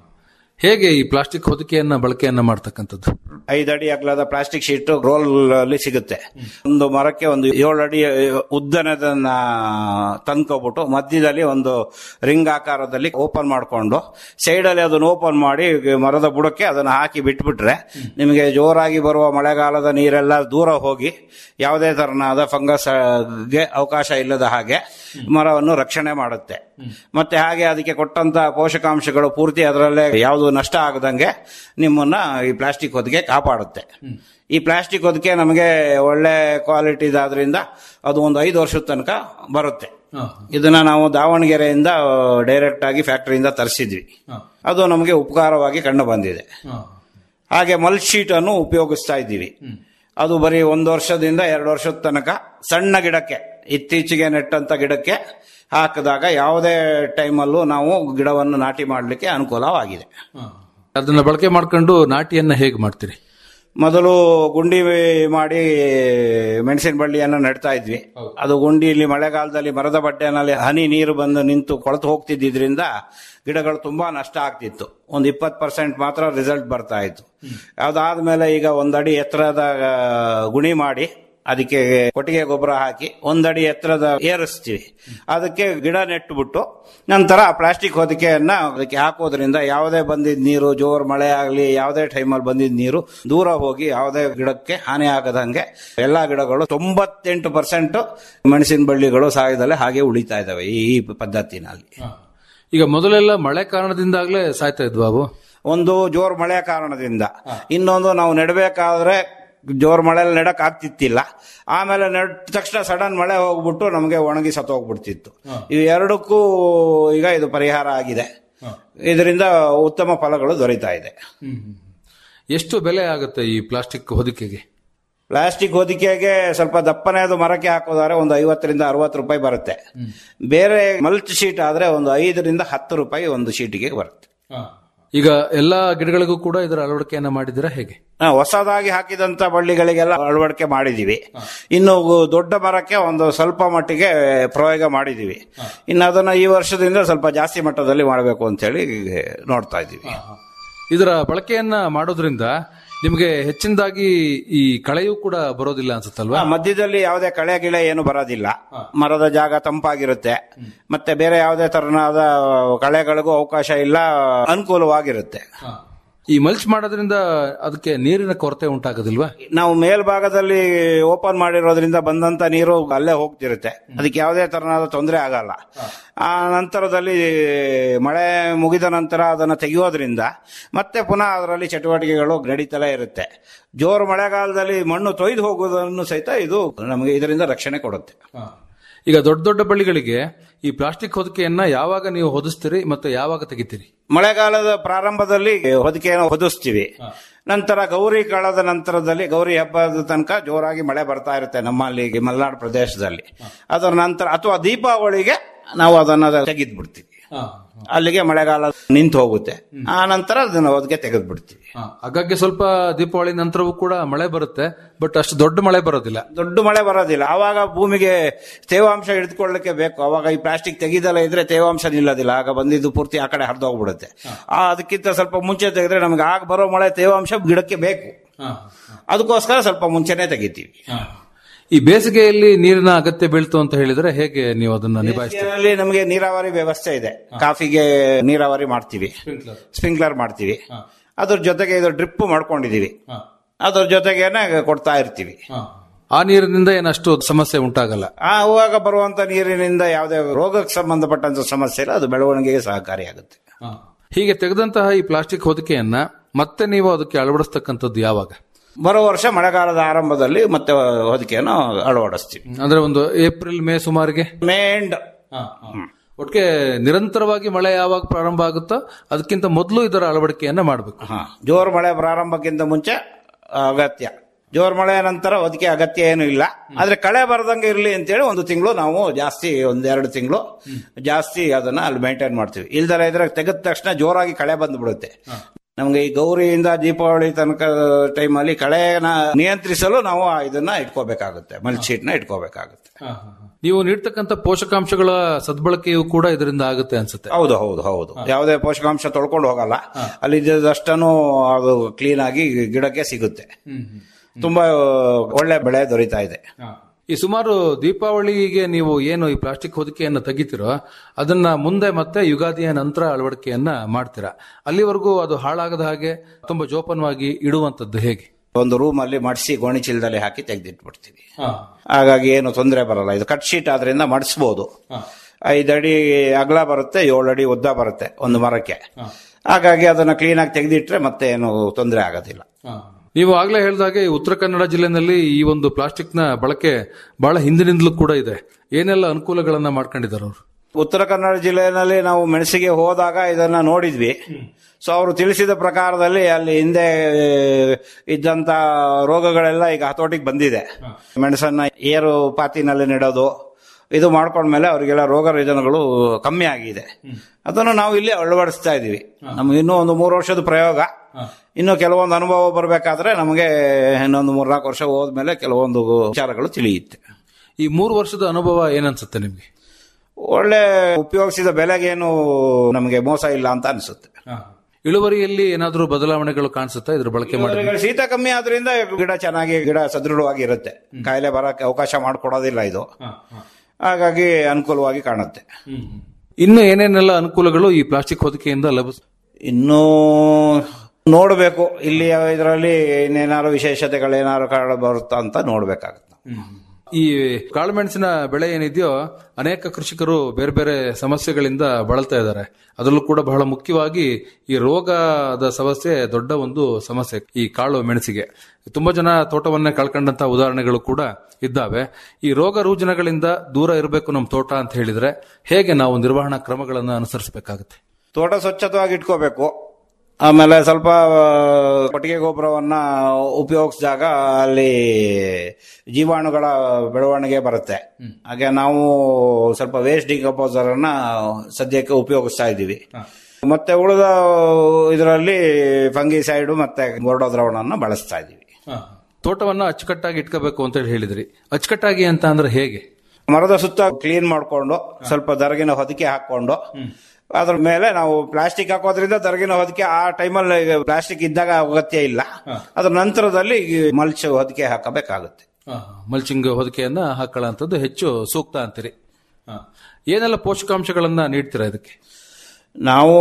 ಹೇಗೆ ಈ ಪ್ಲಾಸ್ಟಿಕ್ ಹೊದಿಕೆಯನ್ನ ಬಳಕೆಯನ್ನ ಮಾಡ್ತಕ್ಕಂಥದ್ದು ಐದು ಅಡಿ ಅಗಲದ ಪ್ಲಾಸ್ಟಿಕ್ ಶೀಟ್ ರೋಲ್ ಅಲ್ಲಿ ಸಿಗುತ್ತೆ ಒಂದು ಮರಕ್ಕೆ ಒಂದು ಏಳು ಅಡಿ ಉದ್ದನದನ್ನ ತಂದ್ಕೊಬಿಟ್ಟು ಮಧ್ಯದಲ್ಲಿ ಒಂದು ರಿಂಗ್ ಆಕಾರದಲ್ಲಿ ಓಪನ್ ಮಾಡಿಕೊಂಡು ಸೈಡಲ್ಲಿ ಅದನ್ನು ಓಪನ್ ಮಾಡಿ ಮರದ ಬುಡಕ್ಕೆ ಅದನ್ನು ಹಾಕಿ ಬಿಟ್ಬಿಟ್ರೆ ನಿಮಗೆ ಜೋರಾಗಿ ಬರುವ ಮಳೆಗಾಲದ ನೀರೆಲ್ಲ ದೂರ ಹೋಗಿ ಯಾವುದೇ ತರನಾದ ಫಂಗಸ್ ಗೆ ಅವಕಾಶ ಇಲ್ಲದ ಹಾಗೆ ಮರವನ್ನು ರಕ್ಷಣೆ ಮಾಡುತ್ತೆ ಮತ್ತೆ ಹಾಗೆ ಅದಕ್ಕೆ ಕೊಟ್ಟಂತ ಪೋಷಕಾಂಶಗಳು ಪೂರ್ತಿ ಅದರಲ್ಲೇ ಯಾವುದು ನಷ್ಟ ಆಗದಂಗೆ ನಿಮ್ಮನ್ನ ಈ ಪ್ಲಾಸ್ಟಿಕ್ ಹೊದಿಕೆ ಕಾಪಾಡುತ್ತೆ ಈ ಪ್ಲಾಸ್ಟಿಕ್ ಹೊದಿಕೆ ನಮಗೆ ಒಳ್ಳೆ ಕ್ವಾಲಿಟಿದಾದ್ರಿಂದ ಅದು ಒಂದು ಐದು ವರ್ಷದ ತನಕ ಬರುತ್ತೆ ಇದನ್ನ ನಾವು ದಾವಣಗೆರೆಯಿಂದ ಡೈರೆಕ್ಟ್ ಆಗಿ ಫ್ಯಾಕ್ಟರಿಯಿಂದ ತರಿಸಿದ್ವಿ ಅದು ನಮಗೆ ಉಪಕಾರವಾಗಿ ಕಂಡು ಬಂದಿದೆ ಹಾಗೆ ಮಲ್ ಶೀಟ್ ಅನ್ನು ಉಪಯೋಗಿಸ್ತಾ ಇದ್ದೀವಿ ಅದು ಬರೀ ಒಂದು ವರ್ಷದಿಂದ ಎರಡು ವರ್ಷದ ತನಕ ಸಣ್ಣ ಗಿಡಕ್ಕೆ ಇತ್ತೀಚೆಗೆ ನೆಟ್ಟಂತ ಗಿಡಕ್ಕೆ ಹಾಕಿದಾಗ ಯಾವುದೇ ಟೈಮಲ್ಲೂ ನಾವು ಗಿಡವನ್ನು ನಾಟಿ ಮಾಡಲಿಕ್ಕೆ ಅನುಕೂಲವಾಗಿದೆ ಅದನ್ನ ಬಳಕೆ ಮಾಡ್ಕೊಂಡು ನಾಟಿಯನ್ನ ಹೇಗೆ ಮಾಡ್ತೀರಿ ಮೊದಲು ಗುಂಡಿ ಮಾಡಿ ಮೆಣಸಿನ ಬಳ್ಳಿಯನ್ನು ನೆಡ್ತಾ ಇದ್ವಿ ಅದು ಗುಂಡಿಯಲ್ಲಿ ಮಳೆಗಾಲದಲ್ಲಿ ಮರದ ಬಡ್ಡೆನಲ್ಲಿ ಹನಿ ನೀರು ಬಂದು ನಿಂತು ಕೊಳೆತು ಹೋಗ್ತಿದ್ದಿದ್ರಿಂದ ಗಿಡಗಳು ತುಂಬಾ ನಷ್ಟ ಆಗ್ತಿತ್ತು ಒಂದು ಇಪ್ಪತ್ತು ಪರ್ಸೆಂಟ್ ಮಾತ್ರ ರಿಸಲ್ಟ್ ಬರ್ತಾ ಇತ್ತು ಅದಾದ್ಮೇಲೆ ಈಗ ಒಂದಡಿ ಎತ್ತರದ ಆ, ಗುಣಿ ಮಾಡಿ ಅದಕ್ಕೆ ಕೊಟ್ಟಿಗೆ ಗೊಬ್ಬರ ಹಾಕಿ ಒಂದಡಿ ಎತ್ತರದ ಏರಿಸ್ತೀವಿ ಅದಕ್ಕೆ ಗಿಡ ನೆಟ್ಟುಬಿಟ್ಟು ನಂತರ ಆ ಪ್ಲಾಸ್ಟಿಕ್ ಹೊದಿಕೆಯನ್ನ ಅದಕ್ಕೆ ಹಾಕೋದ್ರಿಂದ ಯಾವುದೇ ಬಂದಿದ್ದ ನೀರು ಜೋರ್ ಮಳೆ ಆಗಲಿ ಯಾವುದೇ ಟೈಮಲ್ಲಿ ಬಂದಿದ್ದ ನೀರು ದೂರ ಹೋಗಿ ಯಾವುದೇ ಗಿಡಕ್ಕೆ ಹಾನಿ ಆಗದಂಗೆ ಎಲ್ಲಾ ಗಿಡಗಳು ತೊಂಬತ್ತೆಂಟು ಪರ್ಸೆಂಟ್ ಮೆಣಸಿನ ಬಳ್ಳಿಗಳು ಸಾಯದಲ್ಲೇ ಹಾಗೆ ಉಳಿತಾ ಇದಾವೆ ಈ ಈ ಪದ್ಧತಿನಲ್ಲಿ ಈಗ ಮೊದಲೆಲ್ಲ ಮಳೆ ಕಾರಣದಿಂದಾಗ್ಲೇ ಸಾಯ್ತಾ ಇದ್ವಾ ಅವು ಒಂದು ಜೋರ್ ಮಳೆ ಕಾರಣದಿಂದ ಇನ್ನೊಂದು ನಾವು ನೆಡಬೇಕಾದ್ರೆ ಜೋರ್ ಮಳೆಯಲ್ಲಿ ನೆಡಕ್ ಆಗ್ತಿತ್ತಿಲ್ಲ ಆಮೇಲೆ ನೆಟ್ಟ ತಕ್ಷಣ ಸಡನ್ ಮಳೆ ಹೋಗ್ಬಿಟ್ಟು ನಮಗೆ ಒಣಗಿ ಸತ್ತೋಗ್ಬಿಡ್ತಿತ್ತು ಇವು ಎರಡಕ್ಕೂ ಈಗ ಇದು ಪರಿಹಾರ ಆಗಿದೆ ಇದರಿಂದ ಉತ್ತಮ ಫಲಗಳು ದೊರೀತಾ ಇದೆ ಎಷ್ಟು ಬೆಲೆ ಆಗುತ್ತೆ ಈ ಪ್ಲಾಸ್ಟಿಕ್ ಹೊದಿಕೆಗೆ ಪ್ಲಾಸ್ಟಿಕ್ ಹೊದಿಕೆಗೆ ಸ್ವಲ್ಪ ದಪ್ಪನೆಯದು ಮರಕ್ಕೆ ಹಾಕೋದಾದ್ರೆ ಒಂದು ಐವತ್ತರಿಂದ ಅರವತ್ತು ರೂಪಾಯಿ ಬರುತ್ತೆ ಬೇರೆ ಮಲ್ಚ್ ಶೀಟ್ ಆದ್ರೆ ಒಂದು ಐದರಿಂದ ಹತ್ತು ರೂಪಾಯಿ ಒಂದು ಶೀಟಿಗೆ ಬರುತ್ತೆ ಈಗ ಎಲ್ಲಾ ಗಿಡಗಳಿಗೂ ಕೂಡ ಇದರ ಅಳವಡಿಕೆಯನ್ನ ಮಾಡಿದಿರಾ ಹೇಗೆ ಆ, ಹೊಸದಾಗಿ ಹಾಕಿದಂತ ಬಳ್ಳಿಗಳಿಗೆಲ್ಲ ಅಳವಡಿಕೆ ಮಾಡಿದೀವಿ ಇನ್ನು ದೊಡ್ಡ ಮರಕ್ಕೆ ಒಂದು ಸ್ವಲ್ಪ ಮಟ್ಟಿಗೆ ಪ್ರಯೋಗ ಮಾಡಿದೀವಿ ಇನ್ನು ಅದನ್ನ ಈ ವರ್ಷದಿಂದ ಸ್ವಲ್ಪ ಜಾಸ್ತಿ ಮಟ್ಟದಲ್ಲಿ ಮಾಡಬೇಕು ಅಂತ ಹೇಳಿ ನೋಡ್ತಾ ಇದ್ದೀವಿ ಇದರ ಬಳಕೆಯನ್ನ ಮಾಡೋದ್ರಿಂದ ನಿಮಗೆ ಹೆಚ್ಚಿನದಾಗಿ ಈ ಕಳೆಯೂ ಕೂಡ ಬರೋದಿಲ್ಲ ಅನ್ಸುತ್ತಲ್ವಾ ಆ, ಮಧ್ಯದಲ್ಲಿ ಯಾವುದೇ ಕಳೆ ಗಿಳೆ ಏನು ಬರೋದಿಲ್ಲ ಮರದ ಜಾಗ ತಂಪಾಗಿರುತ್ತೆ ಮತ್ತೆ ಬೇರೆ ಯಾವುದೇ ತರನಾದ ಕಳೆಗಳಿಗೂ ಅವಕಾಶ ಇಲ್ಲ ಅನುಕೂಲವಾಗಿರುತ್ತೆ ಈ ಮಲ್ಚ್ ಮಾಡೋದ್ರಿಂದ ಅದಕ್ಕೆ ನೀರಿನ ಕೊರತೆ ಉಂಟಾಗೋದಿಲ್ವಾ ನಾವು ಮೇಲ್ಭಾಗದಲ್ಲಿ ಓಪನ್ ಮಾಡಿರೋದ್ರಿಂದ ಬಂದಂತ ನೀರು ಅಲ್ಲೇ ಹೋಗ್ತಿರುತ್ತೆ ಅದಕ್ಕೆ ಯಾವುದೇ ತರನಾದ ತೊಂದರೆ ಆಗಲ್ಲ ಆ ನಂತರದಲ್ಲಿ ಮಳೆ ಮುಗಿದ ನಂತರ ಅದನ್ನು ತೆಗೆಯೋದ್ರಿಂದ ಮತ್ತೆ ಪುನಃ ಅದರಲ್ಲಿ ಚಟುವಟಿಕೆಗಳು ನಡೀತಲೇ ಇರುತ್ತೆ ಜೋರು ಮಳೆಗಾಲದಲ್ಲಿ ಮಣ್ಣು ತೊಯ್ದು ಹೋಗುವುದನ್ನು ಸಹಿತ ಇದು ನಮಗೆ ಇದರಿಂದ ರಕ್ಷಣೆ ಕೊಡುತ್ತೆ ಈಗ ದೊಡ್ಡ ದೊಡ್ಡ ಬಳ್ಳಿಗಳಿಗೆ ಈ ಪ್ಲಾಸ್ಟಿಕ್ ಹೊದಿಕೆಯನ್ನ ಯಾವಾಗ ನೀವು ಹೊದಿಸ್ತೀರಿ ಮತ್ತೆ ಯಾವಾಗ ತೆಗಿತೀರಿ ಮಳೆಗಾಲದ ಪ್ರಾರಂಭದಲ್ಲಿ ಹೊದಿಕೆಯನ್ನು ಹೊದಿಸ್ತೀವಿ ನಂತರ ಗೌರಿ ಕಾಲದ ನಂತರದಲ್ಲಿ ಗೌರಿ ಹಬ್ಬದ ತನಕ ಜೋರಾಗಿ ಮಳೆ ಬರ್ತಾ ಇರುತ್ತೆ ನಮ್ಮಲ್ಲಿ ಮಲೆನಾಡು ಪ್ರದೇಶದಲ್ಲಿ ಅದರ ನಂತರ ಅಥವಾ ದೀಪಾವಳಿಗೆ ನಾವು ಅದನ್ನ ತೆಗೆದು ಬಿಡ್ತೀವಿ ಅಲ್ಲಿಗೆ ಮಳೆಗಾಲ ನಿಂತು ಹೋಗುತ್ತೆ ಆ ನಂತರ ಅದನ್ನ ಹೊದಿಕೆ ತೆಗೆದು ಬಿಡ್ತೀವಿ ಹಾಗಾಗಿ ಸ್ವಲ್ಪ ದೀಪಾವಳಿ ನಂತರವೂ ಕೂಡ ಮಳೆ ಬರುತ್ತೆ ಬಟ್ ಅಷ್ಟು ದೊಡ್ಡ ಮಳೆ ಬರೋದಿಲ್ಲ ದೊಡ್ಡ ಮಳೆ ಬರೋದಿಲ್ಲ ಆವಾಗ ಭೂಮಿಗೆ ತೇವಾಂಶ ಹಿಡಿದುಕೊಳ್ಳಕ್ಕೆ ಬೇಕು ಅವಾಗ ಈ ಪ್ಲಾಸ್ಟಿಕ್ ತೆಗಿದಲ್ಲ ಇದ್ರೆ ತೇವಾಂಶ ನಿಲ್ಲೋದಿಲ್ಲ ಆಗ ಬಂದಿದ್ದು ಪೂರ್ತಿ ಆ ಕಡೆ ಹರಿದೋಗ್ಬಿಡುತ್ತೆ ಆ ಅದಕ್ಕಿಂತ ಸ್ವಲ್ಪ ಮುಂಚೆ ತೆಗೆದ್ರೆ ನಮ್ಗೆ ಆಗ ಬರೋ ಮಳೆ ತೇವಾಂಶ ಗಿಡಕ್ಕೆ ಬೇಕು ಅದಕ್ಕೋಸ್ಕರ ಸ್ವಲ್ಪ ಮುಂಚೆನೆ ತೆಗಿತೀವಿ ಈ ಬೇಸಿಗೆಯಲ್ಲಿ ನೀರಿನ ಅಗತ್ಯ ಬೀಳ್ತು ಅಂತ ಹೇಳಿದ್ರೆ ಹೇಗೆ ನೀವು ಅದನ್ನ ನಿಭಾಯಿಸ್ತೀರಿ ಬೇಸಿಗೆಯಲ್ಲಿ ನಮಗೆ ನೀರಾವರಿ ವ್ಯವಸ್ಥೆ ಇದೆ ಕಾಫಿಗೆ ನೀರಾವರಿ ಮಾಡ್ತೀವಿ ಸ್ಪ್ರಿಂಕ್ಲರ್ ಮಾಡ್ತೀವಿ ಅದ್ರ ಜೊತೆಗೆ ಇದು ಡ್ರಿಪ್ ಮಾಡ್ಕೊಂಡಿದೀವಿ ಅದ್ರ ಜೊತೆಗೇನೆ ಕೊಡ್ತಾ ಇರ್ತೀವಿ ಆ ನೀರಿನಿಂದ ಏನಷ್ಟು ಸಮಸ್ಯೆ ಉಂಟಾಗಲ್ಲ ಆ ಅವಾಗ ಬರುವಂತ ನೀರಿನಿಂದ ಯಾವುದೇ ರೋಗಕ್ಕೆ ಸಂಬಂಧಪಟ್ಟಂತ ಸಮಸ್ಯೆ ಇಲ್ಲ ಅದು ಬೆಳವಣಿಗೆಗೆ ಸಹಕಾರಿಯಾಗುತ್ತೆ ಹೀಗೆ ತೆಗೆದಂತಹ ಈ ಪ್ಲಾಸ್ಟಿಕ್ ಹೊದಿಕೆಯನ್ನ ಮತ್ತೆ ನೀವು ಅದಕ್ಕೆ ಅಳವಡಿಸ್ತಕ್ಕಂಥದ್ದು ಯಾವಾಗ ಬರೋ ವರ್ಷ ಮಳೆಗಾಲದ ಆರಂಭದಲ್ಲಿ ಮತ್ತೆ ಹೊದಿಕೆಯನ್ನು ಅಳವಡಿಸ್ತೀವಿ ಅಂದ್ರೆ ಒಂದು ಏಪ್ರಿಲ್ ಮೇ ಸುಮಾರಿಗೆ ಮೇಂಡ್ ಒಟ್ಟಿಗೆ ನಿರಂತರವಾಗಿ ಮಳೆ ಯಾವಾಗ ಪ್ರಾರಂಭ ಆಗುತ್ತೋ ಅದಕ್ಕಿಂತ ಮೊದಲು ಇದರ ಅಳವಡಿಕೆಯನ್ನ ಮಾಡಬೇಕು ಹಾ ಜೋರು ಮಳೆ ಪ್ರಾರಂಭಕ್ಕಿಂತ ಮುಂಚೆ ಅಗತ್ಯ ಜೋರು ಮಳೆ ನಂತರ ಹೊದಿಕೆ ಅಗತ್ಯ ಏನು ಇಲ್ಲ ಆದ್ರೆ ಕಳೆ ಬರದಂಗೆ ಇರಲಿ ಅಂತೇಳಿ ಒಂದು ತಿಂಗಳು ನಾವು ಜಾಸ್ತಿ ಒಂದೆರಡು ತಿಂಗಳು ಜಾಸ್ತಿ ಅದನ್ನ ಅಲ್ಲಿ ಮೇಂಟೈನ್ ಮಾಡ್ತೀವಿ ಇಲ್ದರ ಇದ್ರೆ ತೆಗೆದ ತಕ್ಷಣ ಜೋರಾಗಿ ಕಳೆ ಬಂದ್ಬಿಡುತ್ತೆ ನಮ್ಗೆ ಈ ಗೌರಿಯಿಂದ ದೀಪಾವಳಿ ತನಕ ಟೈಮಲ್ಲಿ ಕಳೆನ ನಿಯಂತ್ರಿಸಲು ನಾವು ಇದನ್ನ ಇಟ್ಕೋಬೇಕಾಗುತ್ತೆ ಮಲ್ಚೀಟ್ನ ಇಟ್ಕೋಬೇಕಾಗುತ್ತೆ ನೀವು ನೀಡ್ತಕ್ಕಂಥ ಪೋಷಕಾಂಶಗಳ ಸದ್ಬಳಕೆಯೂ ಕೂಡ ಇದರಿಂದ ಆಗುತ್ತೆ ಅನ್ಸುತ್ತೆ ಹೌದು ಹೌದು ಹೌದು ಯಾವುದೇ ಪೋಷಕಾಂಶ ತೊಳ್ಕೊಂಡು ಹೋಗಲ್ಲ ಅಲ್ಲಿ ಇದ್ದದಷ್ಟನ್ನು ಅದು ಕ್ಲೀನ್ ಆಗಿ ಗಿಡಕ್ಕೆ ಸಿಗುತ್ತೆ ತುಂಬಾ ಒಳ್ಳೆ ಬೆಳೆ ದೊರೀತಾ ಇದೆ ಈ ಸುಮಾರು ದೀಪಾವಳಿಗೆ ನೀವು ಏನು ಈ ಪ್ಲಾಸ್ಟಿಕ್ ಹೊದಿಕೆಯನ್ನ ತೆಗಿತೀರೋ ಅದನ್ನ ಮುಂದೆ ಮತ್ತೆ ಯುಗಾದಿಯ ನಂತರ ಅಳವಡಿಕೆಯನ್ನ ಮಾಡ್ತೀರಾ ಅಲ್ಲಿವರೆಗೂ ಅದು ಹಾಳಾಗದ ಹಾಗೆ ತುಂಬಾ ಜೋಪಾನವಾಗಿ ಇಡುವಂತದ್ದು ಹೇಗೆ ಒಂದು ರೂಮ್ ಅಲ್ಲಿ ಮಡಿಸಿ ಗೋಣಿ ಚೀಲದಲ್ಲಿ ಹಾಕಿ ತೆಗೆದಿಟ್ಬಿಡ್ತೀವಿ ಹಾಗಾಗಿ ಏನು ತೊಂದರೆ ಬರಲ್ಲ ಇದು ಕಟ್ ಶೀಟ್ ಆದ್ರಿಂದ ಮಡಿಸ್ಬೋದು ಐದು ಅಡಿ ಅಗಲ ಬರುತ್ತೆ ಏಳು ಅಡಿ ಉದ್ದ ಬರುತ್ತೆ ಒಂದು ಮರಕ್ಕೆ ಹಾಗಾಗಿ ಅದನ್ನ ಕ್ಲೀನ್ ಆಗಿ ತೆಗೆದಿಟ್ರೆ ಮತ್ತೆ ಏನು ತೊಂದರೆ ಆಗೋದಿಲ್ಲ ನೀವು ಆಗ್ಲೇ ಹೇಳಿದಾಗೆ ಈ ಉತ್ತರ ಕನ್ನಡ ಜಿಲ್ಲೆನಲ್ಲಿ ಈ ಒಂದು ಪ್ಲಾಸ್ಟಿಕ್ ನ ಬಳಕೆ ಬಹಳ ಹಿಂದಿನಿಂದಲೂ ಕೂಡ ಇದೆ ಏನೆಲ್ಲ ಅನುಕೂಲಗಳನ್ನ ಮಾಡ್ಕೊಂಡಿದ್ದಾರೆ ಅವರು ಉತ್ತರ ಕನ್ನಡ ಜಿಲ್ಲೆಯಲ್ಲಿ ನಾವು ಮೆಣಸಿಗೆ ಹೋದಾಗ ಇದನ್ನ ನೋಡಿದ್ವಿ ಸೊ ಅವರು ತಿಳಿಸಿದ ಪ್ರಕಾರದಲ್ಲಿ ಅಲ್ಲಿ ಹಿಂದೆ ಇದ್ದಂತ ರೋಗಗಳೆಲ್ಲ ಈಗ ಹತೋಟಿಗೆ ಬಂದಿದೆ ಮೆಣಸನ್ನ ಏರು ಪಾತಿನಲ್ಲಿ ನೆಡೋದು ಇದು ಮಾಡ್ಕೊಂಡ್ಮೇಲೆ ಅವರಿಗೆಲ್ಲ ರೋಗ ರುಜಿನಗಳು ಕಮ್ಮಿ ಆಗಿದೆ ಅದನ್ನು ನಾವು ಇಲ್ಲಿ ಅಳವಡಿಸ್ತಾ ಇದೀವಿ ನಮ್ಗೆ ಇನ್ನೂ ಒಂದು ಮೂರು ವರ್ಷದ ಪ್ರಯೋಗ ಇನ್ನು ಕೆಲವೊಂದು ಅನುಭವ ಬರಬೇಕಾದ್ರೆ ನಮಗೆ ಇನ್ನೊಂದು ಮೂರ್ನಾಲ್ಕು ವರ್ಷ ಹೋದ್ಮೇಲೆ ಕೆಲವೊಂದು ವಿಚಾರಗಳು ತಿಳಿಯುತ್ತೆ ಈ ಮೂರು ವರ್ಷದ ಅನುಭವ ಏನನ್ಸುತ್ತೆ ನಿಮ್ಗೆ ಒಳ್ಳೆ ಉಪಯೋಗಿಸಿದ ಬೆಲೆಗೇನು ನಮಗೆ ಮೋಸ ಇಲ್ಲ ಅಂತ ಅನಿಸುತ್ತೆ ಇಳುವರಿಯಲ್ಲಿ ಏನಾದರೂ ಬದಲಾವಣೆಗಳು ಕಾಣಿಸುತ್ತಾ ಇದ್ರ ಬಳಕೆ ಮಾಡಿ ಈಗ ಶೀತ ಕಮ್ಮಿ ಆದ್ರಿಂದ ಗಿಡ ಚೆನ್ನಾಗಿ ಗಿಡ ಸದೃಢವಾಗಿ ಇರುತ್ತೆ ಕಾಯಿಲೆ ಬರಕ್ಕೆ ಅವಕಾಶ ಮಾಡಿಕೊಡೋದಿಲ್ಲ ಇದು ಹಾಗಾಗಿ ಅನುಕೂಲವಾಗಿ ಕಾಣುತ್ತೆ ಇನ್ನು ಏನೇನೆಲ್ಲ ಅನುಕೂಲಗಳು ಈ ಪ್ಲಾಸ್ಟಿಕ್ ಹೊದಿಕೆಯಿಂದ ಲಭಿಸ ಇನ್ನೂ ನೋಡಬೇಕು ಇಲ್ಲಿ ಇದರಲ್ಲಿ ಇನ್ನೇನಾದ್ರು ವಿಶೇಷತೆಗಳೇನಾದ್ರು ಕಾರಣ ಬರುತ್ತಾ ಅಂತ ನೋಡ್ಬೇಕಾಗುತ್ತೆ ಈ ಕಾಳುಮೆಣಸಿನ ಬೆಳೆ ಏನಿದೆಯೋ ಅನೇಕ ಕೃಷಿಕರು ಬೇರೆ ಬೇರೆ ಸಮಸ್ಯೆಗಳಿಂದ ಬಳಲ್ತಾ ಇದ್ದಾರೆ ಅದರಲ್ಲೂ ಕೂಡ ಬಹಳ ಮುಖ್ಯವಾಗಿ ಈ ರೋಗದ ಸಮಸ್ಯೆ ದೊಡ್ಡ ಒಂದು ಸಮಸ್ಯೆ ಈ ಕಾಳು ಮೆಣಸಿಗೆ ತುಂಬಾ ಜನ ತೋಟವನ್ನೇ ಕಳ್ಕೊಂಡಂತ ಉದಾಹರಣೆಗಳು ಕೂಡ ಇದ್ದಾವೆ ಈ ರೋಗ ರುಜಿನಗಳಿಂದ ದೂರ ಇರಬೇಕು ನಮ್ಮ ತೋಟ ಅಂತ ಹೇಳಿದ್ರೆ ಹೇಗೆ ನಾವು ನಿರ್ವಹಣಾ ಕ್ರಮಗಳನ್ನು ಅನುಸರಿಸಬೇಕಾಗುತ್ತೆ ತೋಟ ಸ್ವಚ್ಛತವಾಗಿ ಇಟ್ಕೋಬೇಕು ಆಮೇಲೆ ಸ್ವಲ್ಪ ಕೊಟ್ಟಿಗೆ ಗೊಬ್ಬರವನ್ನ ಉಪಯೋಗಿಸಿದಾಗ ಅಲ್ಲಿ ಜೀವಾಣುಗಳ ಬೆಳವಣಿಗೆ ಬರುತ್ತೆ ಹಾಗೆ ನಾವು ಸ್ವಲ್ಪ ವೇಸ್ಟ್ ಡಿಕಂಪೋಸರ್ ಅನ್ನ ಸದ್ಯಕ್ಕೆ ಉಪಯೋಗಿಸ್ತಾ ಇದ್ದೀವಿ ಮತ್ತೆ ಉಳಿದ ಇದರಲ್ಲಿ ಫಂಗಿಸೈಡ್ ಮತ್ತೆ ಬೋರ್ಡೋ ದ್ರವಣವನ್ನು ಬಳಸ್ತಾ ಇದ್ದೀವಿ ತೋಟವನ್ನ ಅಚ್ಚುಕಟ್ಟಾಗಿ ಇಟ್ಕೋಬೇಕು ಅಂತ ಹೇಳಿ ಹೇಳಿದ್ರಿ ಅಚ್ಚುಕಟ್ಟಾಗಿ ಅಂತ ಅಂದ್ರೆ ಹೇಗೆ ಮರದ ಸುತ್ತ ಕ್ಲೀನ್ ಮಾಡಿಕೊಂಡು ಸ್ವಲ್ಪ ದರಗಿನ ಹೊದಿಕೆ ಹಾಕೊಂಡು ಅದ್ರ ಮೇಲೆ ನಾವು ಪ್ಲಾಸ್ಟಿಕ್ ಹಾಕೋದ್ರಿಂದ ದರಗಿನ ಹೊದಿಕೆ ಆ ಟೈಮಲ್ಲಿ ಪ್ಲಾಸ್ಟಿಕ್ ಇದ್ದಾಗ ಅಗತ್ಯ ಇಲ್ಲ ಅದ್ರ ನಂತರದಲ್ಲಿ ಮಲ್ಚ್ ಹೊದಿಕೆ ಹಾಕಬೇಕಾಗುತ್ತೆ ಮಲ್ಚಿಂಗ್ ಹೊದಿಕೆಯನ್ನ ಹಾಕೊಳ್ಳೋಂಥದ್ದು ಹೆಚ್ಚು ಸೂಕ್ತ ಅಂತೀರಿ ಹ. ಏನೆಲ್ಲ ಪೋಷಕಾಂಶಗಳನ್ನ ನೀಡ್ತೀರಾ ಇದಕ್ಕೆ ನಾವು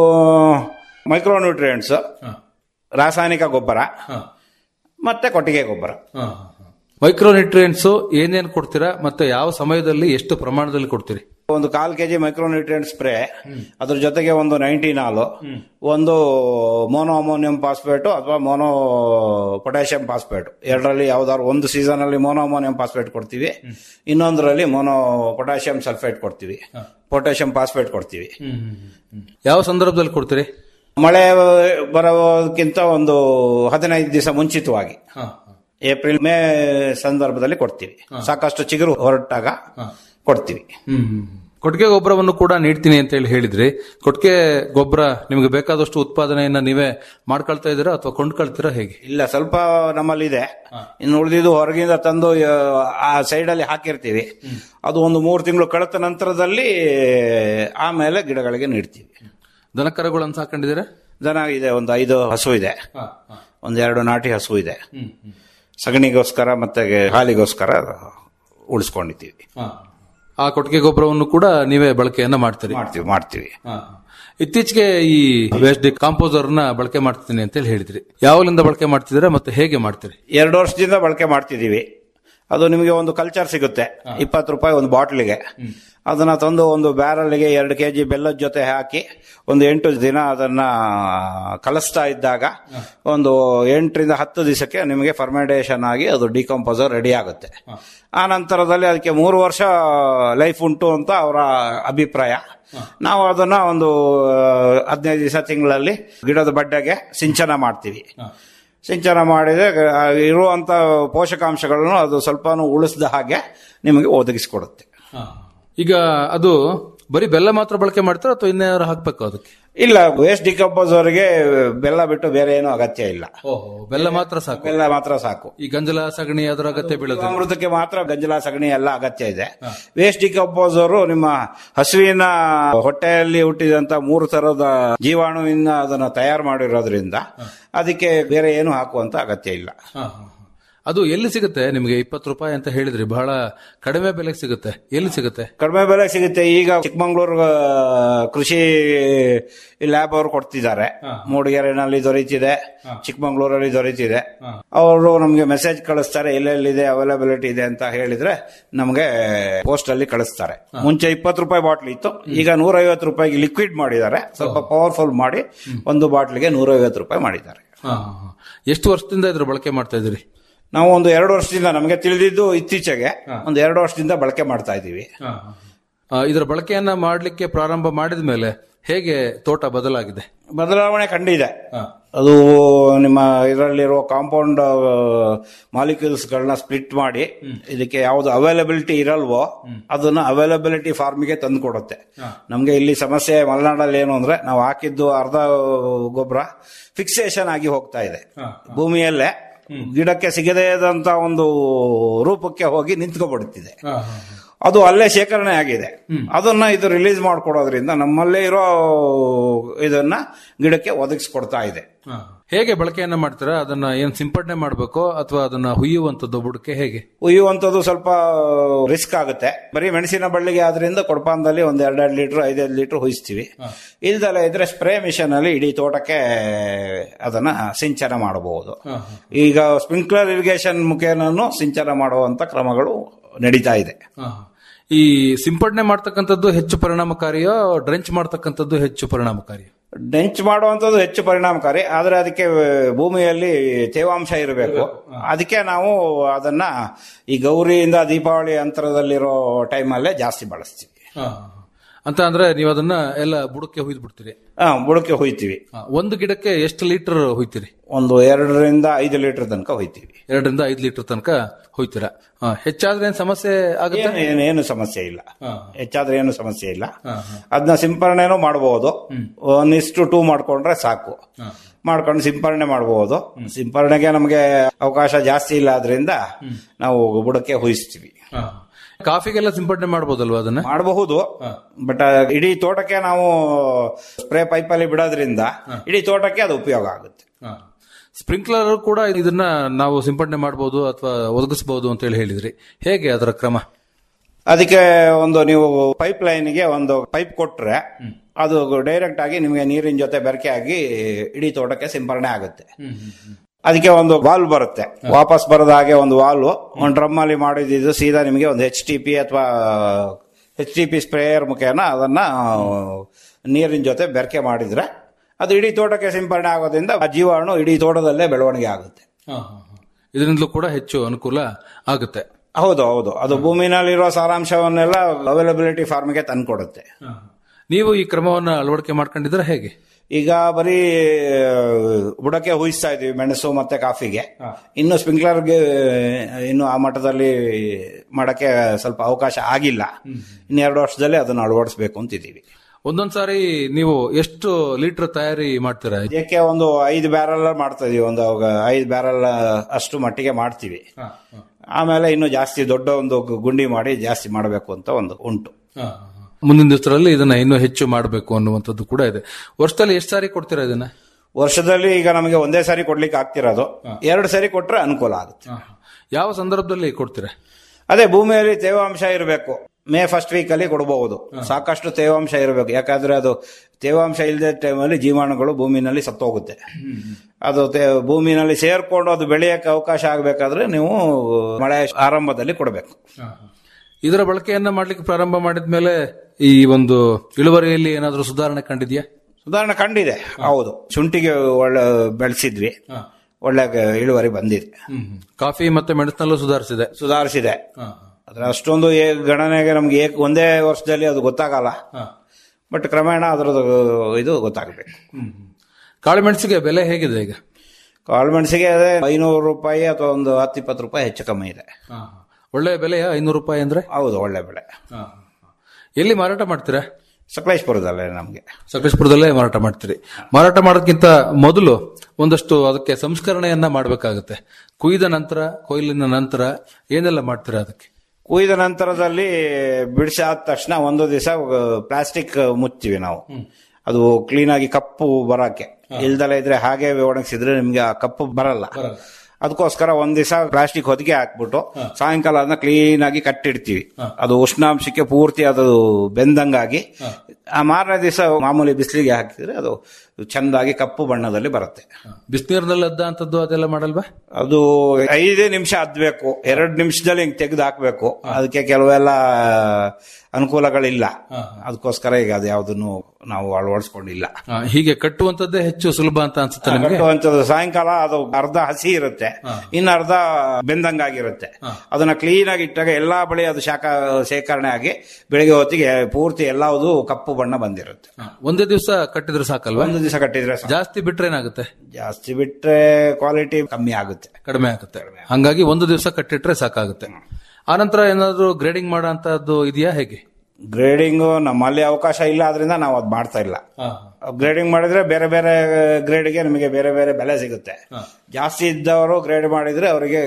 ಮೈಕ್ರೋನ್ಯೂಟ್ರಿಯೆಂಟ್ಸ್ ರಾಸಾಯನಿಕ ಗೊಬ್ಬರ ಮತ್ತೆ ಕೊಟ್ಟಿಗೆ ಗೊಬ್ಬರ ಮೈಕ್ರೋ ನ್ಯೂಟ್ರಿಯೆಂಟ್ಸ್ ಏನೇನ್ ಕೊಡ್ತೀರಾ ಮತ್ತೆ ಯಾವ ಸಮಯದಲ್ಲಿ ಎಷ್ಟು ಪ್ರಮಾಣದಲ್ಲಿ ಕೊಡ್ತೀರಿ ಒಂದು ಕಾಲ್ ಕೆಜಿ ಮೈಕ್ರೋನ್ಯೂಟ್ರಿಯೆಂಟ್ ಸ್ಪ್ರೇ ಅದ್ರ ಜೊತೆಗೆ ಒಂದು ನೈನ್ಟೀನ್ ಹಾಲು ಒಂದು ಮೋನೋ ಅಮೋನಿಯಂ ಫಾಸ್ಫೇಟ್ ಅಥವಾ ಮೋನೋ ಪೊಟ್ಯಾಷಿಯಂ ಫಾಸ್ಫೇಟ್ ಎರಡರಲ್ಲಿ ಯಾವ್ದಾದ್ರು ಒಂದು ಸೀಸನ್ ಅಲ್ಲಿ ಮೋನೋ ಅಮೋನಿಯಂ ಫಾಸ್ಫೇಟ್ ಕೊಡ್ತೀವಿ ಇನ್ನೊಂದರಲ್ಲಿ ಮೋನೋ ಪೊಟ್ಯಾಷಿಯಂ ಸಲ್ಫೇಟ್ ಕೊಡ್ತೀವಿ ಪೊಟ್ಯಾಷಿಯಂ ಫಾಸ್ಫೇಟ್ ಕೊಡ್ತೀವಿ ಯಾವ ಸಂದರ್ಭದಲ್ಲಿ ಕೊಡ್ತೀರಿ ಮಳೆ ಬರೋದಕ್ಕಿಂತ ಒಂದು ಹದಿನೈದು ದಿವಸ ಮುಂಚಿತವಾಗಿ ಏಪ್ರಿಲ್ ಮೇ ಸಂದರ್ಭದಲ್ಲಿ ಕೊಡ್ತೀವಿ ಸಾಕಷ್ಟು ಚಿಗುರು ಹೊರಟಾಗ ಕೊಡ್ತೀವಿ ಕೊಟ್ಟಿಗೆ ಗೊಬ್ಬರವನ್ನು ಕೂಡ ನೀಡ್ತೀನಿ ಅಂತ ಹೇಳಿ ಹೇಳಿದ್ರಿ ಕೊಟ್ಟಿಗೆ ಗೊಬ್ಬರ ನಿಮ್ಗೆ ಬೇಕಾದಷ್ಟು ಉತ್ಪಾದನೆಯನ್ನ ನೀವೇ ಮಾಡ್ಕೊಳ್ತಾ ಇದ್ದೀರಾ ಅಥವಾ ಕೊಂಡ್ಕೊಳ್ತೀರಾ ಹೇಗೆ ಇಲ್ಲ ಸ್ವಲ್ಪ ನಮ್ಮಲ್ಲಿ ಇದೆ ಇನ್ನು ಉಳಿದಿದ್ದು ಹೊರಗಿಂದ ತಂದು ಆ, ಆ ಸೈಡ್ ಅಲ್ಲಿ ಹಾಕಿರ್ತೀವಿ ಅದು ಒಂದು ಮೂರು ತಿಂಗಳು ಕಳೆದ ನಂತರದಲ್ಲಿ ಆಮೇಲೆ ಗಿಡಗಳಿಗೆ ನೀಡ್ತೀವಿ ದನಕರಗಳನ್ನು ಸಾಕೊಂಡಿದ್ದೀರಾ ದನ ಇದೆ ಒಂದು ಐದು ಹಸು ಇದೆ ಒಂದೆರಡು ನಾಟಿ ಹಸು ಇದೆ ಸಗಣಿಗೋಸ್ಕರ ಮತ್ತೆ ಹಾಲಿಗೋಸ್ಕರ ಉಳಿಸ್ಕೊಂಡಿದ್ದೀವಿ ಆ ಕೊಟ್ಟಿಗೆ ಗೊಬ್ಬರವನ್ನು ಕೂಡ ನೀವೇ ಬಳಕೆಯನ್ನ ಮಾಡ್ತೀರಿ ಮಾಡ್ತೀವಿ ಮಾಡ್ತೀವಿ ಇತ್ತೀಚೆಗೆ ಈ ವೇಸ್ಟ್ ಕಾಂಪೋಸರ್ ನ ಬಳಕೆ ಮಾಡ್ತೀನಿ ಅಂತ ಹೇಳಿ ಹೇಳಿದ್ರಿ ಯಾವಲಿಂದ ಬಳಕೆ ಮಾಡ್ತಿದ್ದೀರಾ ಮತ್ತೆ ಹೇಗೆ ಮಾಡ್ತೀರಿ ಎರಡು ವರ್ಷದಿಂದ ಬಳಕೆ ಮಾಡ್ತಿದ್ದೀವಿ ಅದು ನಿಮಗೆ ಒಂದು ಕಲ್ಚರ್ ಸಿಗುತ್ತೆ ಇಪ್ಪತ್ತು ರೂಪಾಯಿ ಒಂದು ಬಾಟ್ಲಿಗೆ ಅದನ್ನ ತಂದು ಒಂದು ಬ್ಯಾರಲ್ಗೆ ಎರಡು ಕೆಜಿ ಬೆಲ್ಲದ ಜೊತೆ ಹಾಕಿ ಒಂದು ಎಂಟು ದಿನ ಅದನ್ನ ಕಲಿಸ್ತಾ ಇದ್ದಾಗ ಒಂದು ಎಂಟರಿಂದ ಹತ್ತು ದಿವಸಕ್ಕೆ ನಿಮಗೆ ಫರ್ಮೆಂಟೇಷನ್ ಆಗಿ ಅದು ಡಿಕಂಪೋಸರ್ ರೆಡಿ ಆಗುತ್ತೆ ಆ ನಂತರದಲ್ಲಿ ಅದಕ್ಕೆ ಮೂರು ವರ್ಷ ಲೈಫ್ ಉಂಟು ಅಂತ ಅವರ ಅಭಿಪ್ರಾಯ ನಾವು ಅದನ್ನ ಒಂದು ಹದಿನೈದು ದಿವಸ ತಿಂಗಳಲ್ಲಿ ಗಿಡದ ಬಡ್ಡೆಗೆ ಸಿಂಚನ ಮಾಡ್ತೀವಿ ಸಿಂಚನ ಮಾಡಿದ್ರೆ ಆ, ಇರುವಂತ ಪೋಷಕಾಂಶಗಳನ್ನು ಅದು ಸ್ವಲ್ಪ ಉಳಿಸಿದ ಹಾಗೆ ನಿಮಗೆ ಒದಗಿಸಿಕೊಡುತ್ತೆ ಈಗ ಅದು ಬರೀ ಬೆಲ್ಲ ಮಾತ್ರ ಬಳಕೆ ಮಾಡ್ತಾರ ಅಥವಾ ಇನ್ನೇನಾದ್ರು ಹಾಕ್ಬೇಕು ಅದಕ್ಕೆ ಇಲ್ಲ ವೇಸ್ಟ್ ಡಿಕಂಪೋಸರ್ಗೆ ಬೆಲ್ಲ ಬಿಟ್ಟು ಬೇರೆ ಏನೂ ಅಗತ್ಯ ಇಲ್ಲ ಓಹೋ ಬೆಲ್ಲ ಮಾತ್ರ ಸಾಕು ಬೆಲ್ಲ ಮಾತ್ರ ಸಾಕು ಈ ಗಂಜಲ ಸಗಣಿ ಅದರ ಅಗತ್ಯ ಬೀಳೋದಿಲ್ಲ ಅಮೃತಕ್ಕೆ ಮಾತ್ರ ಗಂಜಲ ಸಗಣಿ ಎಲ್ಲ ಅಗತ್ಯ ಇದೆ ವೇಸ್ಟ್ ಡಿಕಂಪೋಸರ್ ನಿಮ್ಮ ಹಸುವಿನ ಹೊಟ್ಟೆಯಲ್ಲಿ ಹುಟ್ಟಿದಂತ ಮೂರು ತರದ ಜೀವಾಣುವಿನ ಅದನ್ನ ತಯಾರು ಮಾಡಿರೋದ್ರಿಂದ ಅದಕ್ಕೆ ಬೇರೆ ಏನು ಹಾಕುವಂತ ಅಗತ್ಯ ಇಲ್ಲ ಹಾ, ಹಾ, ಹಾ. ಅದು ಎಲ್ಲಿ ಸಿಗುತ್ತೆ ನಿಮಗೆ ಇಪ್ಪತ್ತು ರೂಪಾಯಿ ಅಂತ ಹೇಳಿದ್ರಿ ಬಹಳ ಕಡಿಮೆ ಬೆಲೆಗೆ ಸಿಗುತ್ತೆ ಎಲ್ಲಿ ಸಿಗುತ್ತೆ ಕಡಿಮೆ ಬೆಲೆ ಸಿಗುತ್ತೆ ಈಗ ಚಿಕ್ಕಮಂಗ್ಳೂರು ಆ, ಕೃಷಿ ಲ್ಯಾಬ್ ಅವರು ಕೊಡ್ತಿದ್ದಾರೆ ಮೂಡಿಗೆರೆನಲ್ಲಿ ದೊರೀತಿದೆ ಚಿಕ್ಕಮಂಗ್ಳೂರಲ್ಲಿ ದೊರೀತಿದೆ ಅವರು ನಮಗೆ ಮೆಸೇಜ್ ಕಳಿಸ್ತಾರೆ ಎಲ್ಲೆಲ್ಲಿದೆ ಅವೈಲಬಿಲಿಟಿ ಇದೆ ಅಂತ ಹೇಳಿದ್ರೆ ನಮಗೆ ಪೋಸ್ಟ್ ಅಲ್ಲಿ ಕಳಿಸ್ತಾರೆ ಮುಂಚೆ ಇಪ್ಪತ್ತು ರೂಪಾಯಿ ಬಾಟ್ಲ್ ಇತ್ತು ಈಗ ನೂರೈವತ್ತು ರೂಪಾಯಿಗೆ ಲಿಕ್ವಿಡ್ ಮಾಡಿದ್ದಾರೆ ಸ್ವಲ್ಪ ಪವರ್ಫುಲ್ ಮಾಡಿ ಒಂದು ಬಾಟ್ಲಿಗೆ ನೂರೈವತ್ತು ರೂಪಾಯಿ ಮಾಡಿದ್ದಾರೆ ಹಾ, ಹಾ, ಹಾ. ಎಷ್ಟು ವರ್ಷದಿಂದ ಇದ್ರ ಬಳಕೆ ಮಾಡ್ತಾ ಇದ್ರಿ ನಾವು ಒಂದು ಎರಡು ವರ್ಷದಿಂದ ನಮಗೆ ತಿಳಿದಿದ್ದು ಇತ್ತೀಚೆಗೆ ಒಂದು ಎರಡು ವರ್ಷದಿಂದ ಬಳಕೆ ಮಾಡ್ತಾ ಇದ್ದೀವಿ ಆ, ಇದರ ಬಳಕೆಯನ್ನ ಮಾಡಲಿಕ್ಕೆ ಪ್ರಾರಂಭ ಮಾಡಿದ ಮೇಲೆ ಹೇಗೆ ತೋಟ ಬದಲಾಗಿದೆ ಬದಲಾವಣೆ ಕಂಡಿದೆ ಅದು ನಿಮ್ಮ ಇದರಲ್ಲಿರುವ ಕಾಂಪೌಂಡ್ ಮಾಲಿಕ್ಯೂಲ್ಸ್ಗಳನ್ನ ಸ್ಪ್ಲಿಟ್ ಮಾಡಿ ಇದಕ್ಕೆ ಯಾವ್ದು ಅವೈಲಬಿಲಿಟಿ ಇರಲ್ವೋ ಅದನ್ನ ಅವೈಲಬಿಲಿಟಿ ಫಾರ್ಮಿಗೆ ತಂದು ಕೊಡುತ್ತೆ ನಮ್ಗೆ ಇಲ್ಲಿ ಸಮಸ್ಯೆ ಮಲೆನಾಡಲ್ಲಿ ಏನು ಅಂದ್ರೆ ನಾವು ಹಾಕಿದ್ದು ಅರ್ಧ ಗೊಬ್ಬರ ಫಿಕ್ಸೇಷನ್ ಆಗಿ ಹೋಗ್ತಾ ಇದೆ ಭೂಮಿಯಲ್ಲೇ ಗಿಡಕ್ಕೆ ಸಿಗದೇ ಇದ್ದಂತ ಒಂದು ರೂಪಕ್ಕೆ ಹೋಗಿ ನಿಂತ್ಕೊಬಿಡುತ್ತಿದೆ ಅದು ಅಲ್ಲೇ ಶೇಖರಣೆ ಆಗಿದೆ ಅದನ್ನ ಇದು ರಿಲೀಸ್ ಮಾಡ್ಕೊಡೋದ್ರಿಂದ ನಮ್ಮಲ್ಲೇ ಇರೋ ಇದನ್ನ ಗಿಡಕ್ಕೆ ಒದಗಿಸ್ಕೊಡ್ತಾ ಇದೆ ಹೇಗೆ ಬಳಕೆಯನ್ನ ಮಾಡ್ತೀರಾ ಅದನ್ನ ಏನ್ ಸಿಂಪಡಣೆ ಮಾಡಬೇಕೋ ಅಥವಾ ಅದನ್ನ ಹುಯ್ಯುವಂತದ್ದು ಬುಡಕ್ಕೆ ಹೇಗೆ ಉಯ್ಯುವಂಥದ್ದು ಸ್ವಲ್ಪ ರಿಸ್ಕ್ ಆಗುತ್ತೆ ಬರೀ ಮೆಣಸಿನ ಬಳ್ಳಿಗೆ ಆದ್ರಿಂದ ಕೊಡಪಾನದಲ್ಲಿ ಒಂದ್ ಎರಡೆರಡು ಲೀಟರ್ ಐದೈದು ಲೀಟರ್ ಹುಯಿಸ್ತೀವಿ ಇಲ್ದಲ್ಲ ಇದ್ರೆ ಸ್ಪ್ರೇ ಮಿಷನ್ ಅಲ್ಲಿ ಇಡೀ ತೋಟಕ್ಕೆ ಅದನ್ನ ಸಿಂಚನ ಮಾಡಬಹುದು ಈಗ ಸ್ಪ್ರಿಂಕ್ಲರ್ ಇರಿಗೇಷನ್ ಮುಖೇನೂ ಸಿಂಚನ ಮಾಡುವಂತ ಕ್ರಮಗಳು ನಡೀತಾ ಇದೆ ಈ ಸಿಂಪಡಣೆ ಮಾಡ್ತಕ್ಕಂಥದ್ದು ಹೆಚ್ಚು ಪರಿಣಾಮಕಾರಿಯೋ ಡ್ರೆಂಚ್ ಮಾಡ್ತಕ್ಕಂಥದ್ದು ಹೆಚ್ಚು ಪರಿಣಾಮಕಾರಿ ಡೆಂಚ್ ಮಾಡುವಂಥದ್ದು ಹೆಚ್ಚು ಪರಿಣಾಮಕಾರಿ ಆದ್ರೆ ಅದಕ್ಕೆ ಭೂಮಿಯಲ್ಲಿ ತೇವಾಂಶ ಇರಬೇಕು ಅದಕ್ಕೆ ನಾವು ಅದನ್ನ ಈ ಗೌರಿಯಿಂದ ದೀಪಾವಳಿ ಅಂತರದಲ್ಲಿರೋ ಟೈಮಲ್ಲೇ ಜಾಸ್ತಿ ಬಳಸ್ತೀವಿ ಅಂತ ಅಂದ್ರೆ ನೀವು ಅದನ್ನ ಎಲ್ಲ ಬುಡಕ್ಕೆ ಹುಯ್ದು ಬಿಡ್ತೀರಿ ಹಾ ಬುಡಕ್ಕೆ ಹುಯ್ತೀವಿ ಆ, ಒಂದು ಗಿಡಕ್ಕೆ ಎಷ್ಟು ಲೀಟರ್ ಹುಯ್ತೀರಿ ಒಂದು ಎರಡರಿಂದ ಐದು ಲೀಟರ್ ತನಕ ಹೊಯ್ತೀವಿ ಎರಡರಿಂದ ಐದು ಲೀಟರ್ ತನಕ ಹುಯ್ತೀರಾ ಆ, ಹೆಚ್ಚಾದ್ರೆ ಏನ್ ಸಮಸ್ಯೆ ಆಗುತ್ತೆ ಏನು ಏನು ಏನು ಸಮಸ್ಯೆ ಇಲ್ಲ ಹೆಚ್ಚಾದ್ರೆ ಏನು ಸಮಸ್ಯೆ ಇಲ್ಲ ಅದನ್ನ ಸಿಂಪರಣೆನೂ ಮಾಡಬಹುದು ಒನ್ ಇಷ್ಟು ಟೂ ಮಾಡ್ಕೊಂಡ್ರೆ ಸಾಕು ಮಾಡ್ಕೊಂಡು ಸಿಂಪರಣೆ ಮಾಡಬಹುದು ಸಿಂಪರಣೆಗೆ ನಮಗೆ ಅವಕಾಶ ಜಾಸ್ತಿ ಇಲ್ಲ ಆದ್ರಿಂದ ನಾವು ಬುಡಕ್ಕೆ ಹುಯಿಸ್ತೀವಿ ಕಾಫಿಗೆಲ್ಲ ಸಿಂಪಡಣೆ ಮಾಡ್ಬೋದಲ್ವಾ ಅದನ್ನ ಮಾಡಬಹುದು ಬಟ್ ಇಡೀ ತೋಟಕ್ಕೆ ನಾವು ಸ್ಪ್ರೇ ಪೈಪಲ್ಲಿ ಬಿಡೋದ್ರಿಂದ ಇಡೀ ತೋಟಕ್ಕೆ ಅದು ಉಪಯೋಗ ಆಗುತ್ತೆ ಸ್ಪ್ರಿಂಕ್ಲರ್ ಕೂಡ ಇದನ್ನ ನಾವು ಸಿಂಪಡಣೆ ಮಾಡಬಹುದು ಅಥವಾ ಒದಗಿಸಬಹುದು ಅಂತ ಹೇಳಿ ಹೇಳಿದ್ರಿ ಹೇಗೆ ಅದರ ಕ್ರಮ ಅದಕ್ಕೆ ಒಂದು ನೀವು ಪೈಪ್ ಲೈನ್ಗೆ ಒಂದು ಪೈಪ್ ಕೊಟ್ರೆ ಅದು ಡೈರೆಕ್ಟ್ ಆಗಿ ನಿಮಗೆ ನೀರಿನ ಜೊತೆ ಬೆರಕೆ ಆಗಿ ಇಡೀ ತೋಟಕ್ಕೆ ಸಿಂಪರಣೆ ಆಗುತ್ತೆ ಅದಕ್ಕೆ ಒಂದು ವಾಲ್ವ್ ಬರುತ್ತೆ ವಾಪಸ್ ಬರದ ಹಾಗೆ ಒಂದು ವಾಲ್ವ್ ಒಂದು ಡ್ರಮ್ ಅಲ್ಲಿ ಮಾಡಿದ್ದು ಸೀದಾ ನಿಮಗೆ ಒಂದು ಎಚ್ ಟಿ ಪಿ ಅಥವಾ ಎಚ್ ಟಿ ಪಿ ಸ್ಪ್ರೇಯರ್ ಮುಖೇನ ಅದನ್ನ ನೀರಿನ ಜೊತೆ ಬೆರಕೆ ಮಾಡಿದ್ರೆ ಅದು ಇಡೀ ತೋಟಕ್ಕೆ ಸಿಂಪರಣೆ ಆಗೋದ್ರಿಂದ ಆ ಜೀವಾಣು ಇಡೀ ತೋಟದಲ್ಲೇ ಬೆಳವಣಿಗೆ ಆಗುತ್ತೆ ಇದರಿಂದಲೂ ಕೂಡ ಹೆಚ್ಚು ಅನುಕೂಲ ಆಗುತ್ತೆ ಹೌದು ಹೌದು ಅದು ಭೂಮಿನಲ್ಲಿರೋ ಸಾರಾಂಶವನ್ನೆಲ್ಲ ಅವೈಲಬಿಲಿಟಿ ಫಾರ್ಮ್ಗೆ ತಂದ್ಕೊಡುತ್ತೆ ನೀವು ಈ ಕ್ರಮವನ್ನ ಅಳವಡಿಕೆ ಮಾಡ್ಕೊಂಡಿದ್ರೆ ಹೇಗೆ ಈಗ ಬರೀ ಆ, ಬುಡಕ್ಕೆ ಹೂಯಿಸ್ತಾ ಇದೀವಿ ಮೆಣಸು ಮತ್ತೆ ಕಾಫಿಗೆ ಇನ್ನು ಸ್ಪ್ರಿಂಕ್ಲರ್ಗೆ ಇನ್ನು ಆ ಮಟ್ಟದಲ್ಲಿ ಮಾಡಕ್ಕೆ ಸ್ವಲ್ಪ ಅವಕಾಶ ಆಗಿಲ್ಲ ಇನ್ನೆರಡು ವರ್ಷದಲ್ಲಿ ಅದನ್ನು ಅಳವಡಿಸಬೇಕು ಅಂತಿದ್ದೀವಿ ಒಂದೊಂದ್ಸಾರಿ ನೀವು ಎಷ್ಟು ಲೀಟರ್ ತಯಾರಿ ಮಾಡ್ತೀರಾ ಇದಕ್ಕೆ ಒಂದು ಐದು ಬ್ಯಾರಲ್ ಮಾಡ್ತಾ ಇದೀವಿ ಒಂದು ಅವಾಗ ಐದು ಬ್ಯಾರಲ್ ಅಷ್ಟು ಮಟ್ಟಿಗೆ ಮಾಡ್ತೀವಿ ಆಮೇಲೆ ಇನ್ನು ಜಾಸ್ತಿ ದೊಡ್ಡ ಒಂದು ಗುಂಡಿ ಮಾಡಿ ಜಾಸ್ತಿ ಮಾಡಬೇಕು ಅಂತ ಒಂದು ಉಂಟು ಮುಂದಿನ ದಿವಸದಲ್ಲಿ ಇದನ್ನ ಇನ್ನೂ ಹೆಚ್ಚು ಮಾಡಬೇಕು ಅನ್ನುವಂಥದ್ದು ಕೂಡ ಇದೆ ವರ್ಷದಲ್ಲಿ ಎಷ್ಟು ಸಾರಿ ಕೊಡ್ತೀರಾ ಇದನ್ನ ವರ್ಷದಲ್ಲಿ ಈಗ ನಮಗೆ ಒಂದೇ ಸಾರಿ ಕೊಡ್ಲಿಕ್ಕೆ ಆಗ್ತಿರೋದು ಎರಡು ಸಾರಿ ಕೊಟ್ರೆ ಅನುಕೂಲ ಆಗುತ್ತೆ ಯಾವ ಸಂದರ್ಭದಲ್ಲಿ ಕೊಡ್ತೀರಾ ಅದೇ ಭೂಮಿಯಲ್ಲಿ ತೇವಾಂಶ ಇರಬೇಕು ಮೇ ಫಸ್ಟ್ ವೀಕ್ ಅಲ್ಲಿ ಕೊಡಬಹುದು ಸಾಕಷ್ಟು ತೇವಾಂಶ ಇರಬೇಕು ಯಾಕಂದ್ರೆ ಅದು ತೇವಾಂಶ ಇಲ್ಲದೆ ಟೈಮಲ್ಲಿ ಜೀವಾಣುಗಳು ಭೂಮಿನಲ್ಲಿ ಸತ್ತೋಗುತ್ತೆ ಅದು ತೇ- ಭೂಮಿನಲ್ಲಿ ಸೇರ್ಕೊಂಡು ಅದು ಬೆಳೆಯಕ್ಕೆ ಅವಕಾಶ ಆಗಬೇಕಾದ್ರೆ ನೀವು ಮಳೆ ಆರಂಭದಲ್ಲಿ ಕೊಡಬೇಕು ಇದರ ಬಳಕೆಯನ್ನ ಮಾಡ್ಲಿಕ್ಕೆ ಪ್ರಾರಂಭ ಮಾಡಿದ ಮೇಲೆ ಈ ಒಂದು ಇಳುವರಿಯಲ್ಲಿ ಏನಾದರೂ ಸುಧಾರಣೆ ಕಂಡಿದ್ಯಾ ಸುಧಾರಣೆ ಕಂಡಿದೆ ಹೌದು ಶುಂಠಿಗೆ ಒಳ್ಳೆ ಬೆಳೆಸಿದ್ವಿ ಒಳ್ಳೆ ಇಳುವರಿ ಬಂದಿದೆ ಕಾಫಿ ಮತ್ತೆ ಮೆಣಸಿನಲ್ಲೂ ಸುಧಾರಿಸಿದೆ ಸುಧಾರಿಸಿದೆ ಅದ್ರ ಅಷ್ಟೊಂದು ಏ- ಗಣನೆಗೆ ನಮ್ಗೆ ಏಕ್- ಒಂದೇ ವರ್ಷದಲ್ಲಿ ಅದು ಗೊತ್ತಾಗಲ್ಲ ಬಟ್ ಕ್ರಮೇಣ ಅದರದ್ದು ಇದು ಗೊತ್ತಾಗಬೇಕು ಕಾಳುಮೆಣಸಿಗೆ ಬೆಲೆ ಹೇಗಿದೆ ಈಗ ಕಾಳುಮೆಣಸಿಗೆ ಅದೇ ಐನೂರು ರೂಪಾಯಿ ಅಥವಾ ಒಂದು ಹತ್ತು ಇಪ್ಪತ್ತು ರೂಪಾಯಿ ಹೆಚ್ಚು ಕಮ್ಮಿ ಇದೆ ಒಳ್ಳೆ ಬೆಲೆಯ ಐನೂರು ರೂಪಾಯಿ ಅಂದ್ರೆ ಹೌದು ಒಳ್ಳೆ ಬೆಳೆ ಎಲ್ಲಿ ಮಾರಾಟ ಮಾಡ್ತೀರಾ ಸಕಲೇಶ್ಪುರದಲ್ಲೇ ನಮಗೆ ಸಕಲೇಶ್ಪುರದಲ್ಲೇ ಮಾರಾಟ ಮಾಡ್ತೀರಿ ಮಾರಾಟ ಮಾಡೋದಕ್ಕಿಂತ ಮೊದಲು ಒಂದಷ್ಟು ಅದಕ್ಕೆ ಸಂಸ್ಕರಣೆಯನ್ನ ಮಾಡಬೇಕಾಗುತ್ತೆ ಕುಯ್ದ ನಂತರ ಕೊಯ್ಲಿನ ನಂತರ ಏನೆಲ್ಲ ಮಾಡ್ತೀರಾ ಅದಕ್ಕೆ ಕುಯ್ದ ನಂತರದಲ್ಲಿ ಬಿಡಿಸಾದ ತಕ್ಷಣ ಒಂದು ದಿವಸ ಪ್ಲಾಸ್ಟಿಕ್ ಮುಚ್ತೀವಿ ನಾವು ಅದು ಕ್ಲೀನ್ ಆಗಿ ಕಪ್ಪು ಬರಕ್ಕೆ ಇಲ್ದಲೇ ಇದ್ರೆ ಹಾಗೆ ಒಣಗಿಸಿದ್ರೆ ನಿಮ್ಗೆ ಆ ಕಪ್ಪು ಬರಲ್ಲ ಅದಕ್ಕೋಸ್ಕರ ಒಂದ್ ದಿವಸ ಪ್ಲಾಸ್ಟಿಕ್ ಹೊದಿಕೆ ಹಾಕ್ಬಿಟ್ಟು ಸಾಯಂಕಾಲ ಅದನ್ನ ಕ್ಲೀನ್ ಆಗಿ ಕಟ್ಟಿಡ್ತೀವಿ ಅದು ಉಷ್ಣಾಂಶಕ್ಕೆ ಪೂರ್ತಿ ಅದು ಬೆಂದಂಗಾಗಿ ಆ ಮಾರನೇ ದಿವಸ ಮಾಮೂಲಿ ಬಿಸಿಲಿಗೆ ಹಾಕಿದ್ರೆ ಅದು ಚಂದಾಗಿ ಕಪ್ಪು ಬಣ್ಣದಲ್ಲಿ ಬರುತ್ತೆ ಬಿಸಿನೀರಿನಲ್ಲಿ ಅದ್ದ ಅಂತದ್ದು ಅದೆಲ್ಲ ಮಾಡಲ್ವಾ ಅದು ಐದೇ ನಿಮಿಷ ಅದ್ಬೇಕು ಎರಡು ನಿಮಿಷದಲ್ಲಿ ಹಿಂಗ್ ತೆಗೆದು ಹಾಕ್ಬೇಕು ಅದಕ್ಕೆ ಕೆಲವೆಲ್ಲ ಅನುಕೂಲಗಳಿಲ್ಲ ಅದಕ್ಕೋಸ್ಕರ ಈಗ ಅದು ಯಾವುದನ್ನು ನಾವು ಅಳವಡಿಸ್ಕೊಂಡಿಲ್ಲ ಆ, ಹೀಗೆ ಕಟ್ಟುವಂತದ್ದೇ ಹೆಚ್ಚು ಸುಲಭ ಅಂತ ಅನ್ಸುತ್ತೆ ನಿಮಗೆ ಕಟ್ಟುವಂಥದ್ದು ಸಾಯಂಕಾಲ ಅದು ಅರ್ಧ ಹಸಿ ಇರುತ್ತೆ ಇನ್ನು ಅರ್ಧ ಬೆಂದಂಗಾಗಿರುತ್ತೆ ಅದನ್ನ ಕ್ಲೀನ್ ಆಗಿ ಇಟ್ಟಾಗ ಎಲ್ಲಾ ಬಳಿ ಅದು ಶಾಖ ಶೇಖರಣೆ ಆಗಿ ಬೆಳಿಗ್ಗೆ ಹೊತ್ತಿಗೆ ಪೂರ್ತಿ ಎಲ್ಲವುದು ಕಪ್ಪು ಬಣ್ಣ ಬಂದಿರುತ್ತೆ ಒಂದೇ ದಿವಸ ಕಟ್ಟಿದ್ರೆ ಸಾಕಲ್ವಾ ಒಂದು ದಿವಸ ಕಟ್ಟಿದ್ರೆ ಸಾಕು. ಜಾಸ್ತಿ ಬಿಟ್ರೆ ಏನಾಗುತ್ತೆ ಜಾಸ್ತಿ ಬಿಟ್ರೆ ಕ್ವಾಲಿಟಿ ಕಮ್ಮಿ ಆಗುತ್ತೆ ಕಡಿಮೆ ಆಗುತ್ತೆ ಹಂಗಾಗಿ ಒಂದು ದಿವಸ ಕಟ್ಟಿಟ್ರೆ ಸಾಕಾಗುತ್ತೆ ಆನಂತರ ಏನಾದ್ರು ಗ್ರೇಡಿಂಗ್ ಮಾಡೋ ಅಂತದ್ದು ಇದೆಯಾ ಹೇಗೆ ಗ್ರೇಡಿಂಗ್ ನಮ್ಮಲ್ಲಿ ಅವಕಾಶ ಇಲ್ಲ ಆದ್ರಿಂದ ನಾವು ಅದು ಮಾಡ್ತಾ ಇಲ್ಲ ಗ್ರೇಡಿಂಗ್ ಮಾಡಿದ್ರೆ ಬೇರೆ ಬೇರೆ ಗ್ರೇಡ್ಗೆ ನಿಮಗೆ ಬೇರೆ ಬೇರೆ ಬೆಲೆ ಸಿಗುತ್ತೆ ಜಾಸ್ತಿ ಇದ್ದವರು ಗ್ರೇಡ್ ಮಾಡಿದ್ರೆ ಅವರಿಗೆ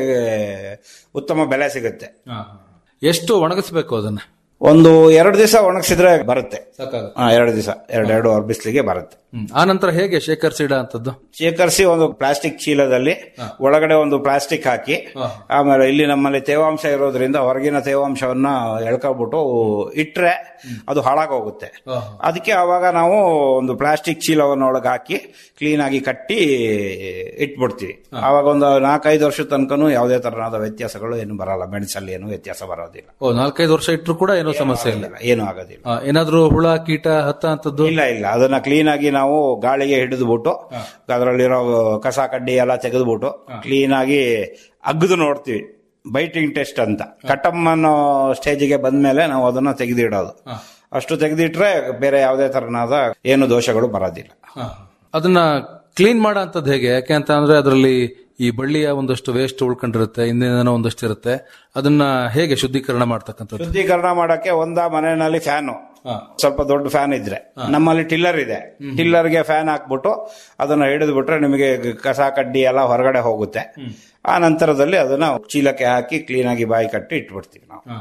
ಉತ್ತಮ ಬೆಲೆ ಸಿಗುತ್ತೆ ಎಷ್ಟು ಒಣಗಿಸ್ಬೇಕು ಅದನ್ನ ಒಂದು ಎರಡು ದಿವಸ ಒಣಗಿಸಿದ್ರೆ ಬರುತ್ತೆ ಸಾಕಾಗುತ್ತೆ ಹಾ, ಎರಡು ದಿವಸ ಎರಡು ಎರಡು ಅವರ್ ಬಿಸಿಲಿಗೆ ಬರುತ್ತೆ ಆನಂತರ ಹೇಗೆ ಶೇಖರಿಸಿಡ ಅಂತದ್ದು ಶೇಖರಿಸಿ ಒಂದು ಪ್ಲಾಸ್ಟಿಕ್ ಚೀಲದಲ್ಲಿ ಒಳಗಡೆ ಒಂದು ಪ್ಲಾಸ್ಟಿಕ್ ಹಾಕಿ ಆಮೇಲೆ ಇಲ್ಲಿ ನಮ್ಮಲ್ಲಿ ತೇವಾಂಶ ಇರೋದ್ರಿಂದ ಹೊರಗಿನ ತೇವಾಂಶವನ್ನ ಎಳ್ಕೊಬಿಟ್ಟು ಇಟ್ರೆ ಅದು ಹಾಳಾಗೋಗುತ್ತೆ ಅದಕ್ಕೆ ಅವಾಗ ನಾವು ಒಂದು ಪ್ಲಾಸ್ಟಿಕ್ ಚೀಲವನ್ನು ಒಳಗೆ ಹಾಕಿ ಕ್ಲೀನ್ ಆಗಿ ಕಟ್ಟಿ ಇಟ್ಬಿಡ್ತೀವಿ ಅವಾಗ ಒಂದು ನಾಲ್ಕೈದು ವರ್ಷದ ತನಕನೂ ಯಾವುದೇ ತರನಾದ ವ್ಯತ್ಯಾಸಗಳು ಏನು ಬರಲ್ಲ ಮೆಣಸಲ್ಲಿ ಏನು ವ್ಯತ್ಯಾಸ ಬರೋದಿಲ್ಲ ಓ ನಾಲ್ಕೈದು ವರ್ಷ ಇಟ್ಟರು ಕೂಡ ಏನೋ ಸಮಸ್ಯೆ ಇಲ್ಲ ಏನು ಆಗೋದಿಲ್ಲ ಆ, ಏನಾದ್ರೂ ಹುಳ ಕೀಟ ಹತ್ತ ಅಂತದ್ದು ಇಲ್ಲ ಇಲ್ಲ ಅದನ್ನ ಕ್ಲೀನ್ ಆಗಿ ನಾವು ಗಾಳಿಗೆ ಹಿಡಿದ್ಬಿಟ್ಟು ಅದರಲ್ಲಿರೋ ಕಸ ಕಡ್ಡಿ ಎಲ್ಲ ತೆಗೆದ್ಬಿಟ್ಟು ಕ್ಲೀನ್ ಆಗಿ ಅಗ್ದು ನೋಡ್ತೀವಿ ಬೈಟಿಂಗ್ ಟೆಸ್ಟ್ ಅಂತ ಕಟಮ್ ಅನ್ನೋ ಸ್ಟೇಜಿಗೆ ಬಂದ್ಮೇಲೆ ನಾವು ಅದನ್ನ ತೆಗೆದಿಡೋದು ಅಷ್ಟು ತೆಗೆದಿಟ್ರೆ ಬೇರೆ ಯಾವುದೇ ತರನಾದ ಏನು ದೋಷಗಳು ಬರೋದಿಲ್ಲ ಅದನ್ನ ಕ್ಲೀನ್ ಮಾಡೋ ಅಂತದ್ದು ಹೇಗೆ ಯಾಕೆ ಅಂತ ಅಂದ್ರೆ ಅದರಲ್ಲಿ ಈ ಬಳ್ಳಿಯ ಒಂದಷ್ಟು ವೇಸ್ಟ್ ಉಳ್ಕೊಂಡಿರುತ್ತೆ ಇನ್ನೇನೋ ಒಂದಷ್ಟು ಇರುತ್ತೆ ಅದನ್ನ ಹೇಗೆ ಶುದ್ಧೀಕರಣ ಮಾಡ್ತಕ್ಕಂಥದ್ದು ಶುದ್ಧೀಕರಣ ಮಾಡಕ್ಕೆ ಒಂದ ಮನೆಯಲ್ಲಿ ಫ್ಯಾನು ಸ್ವಲ್ಪ ದೊಡ್ಡ ಫ್ಯಾನ್ ಇದ್ರೆ ನಮ್ಮಲ್ಲಿ ಟಿಲ್ಲರ್ ಇದೆ ಟಿಲ್ಲರ್ಗೆ ಫ್ಯಾನ್ ಹಾಕ್ಬಿಟ್ಟು ಅದನ್ನ ಹಿಡಿದು ಬಿಟ್ರೆ ನಿಮಗೆ ಕಸ ಕಡ್ಡಿ ಎಲ್ಲ ಹೊರಗಡೆ ಹೋಗುತ್ತೆ ಆ ನಂತರದಲ್ಲಿ ಅದನ್ನ ಚೀಲಕ್ಕೆ ಹಾಕಿ ಕ್ಲೀನ್ ಆಗಿ ಬಾಯಿ ಕಟ್ಟಿ ಇಟ್ಬಿಡ್ತೀವಿ ನಾವು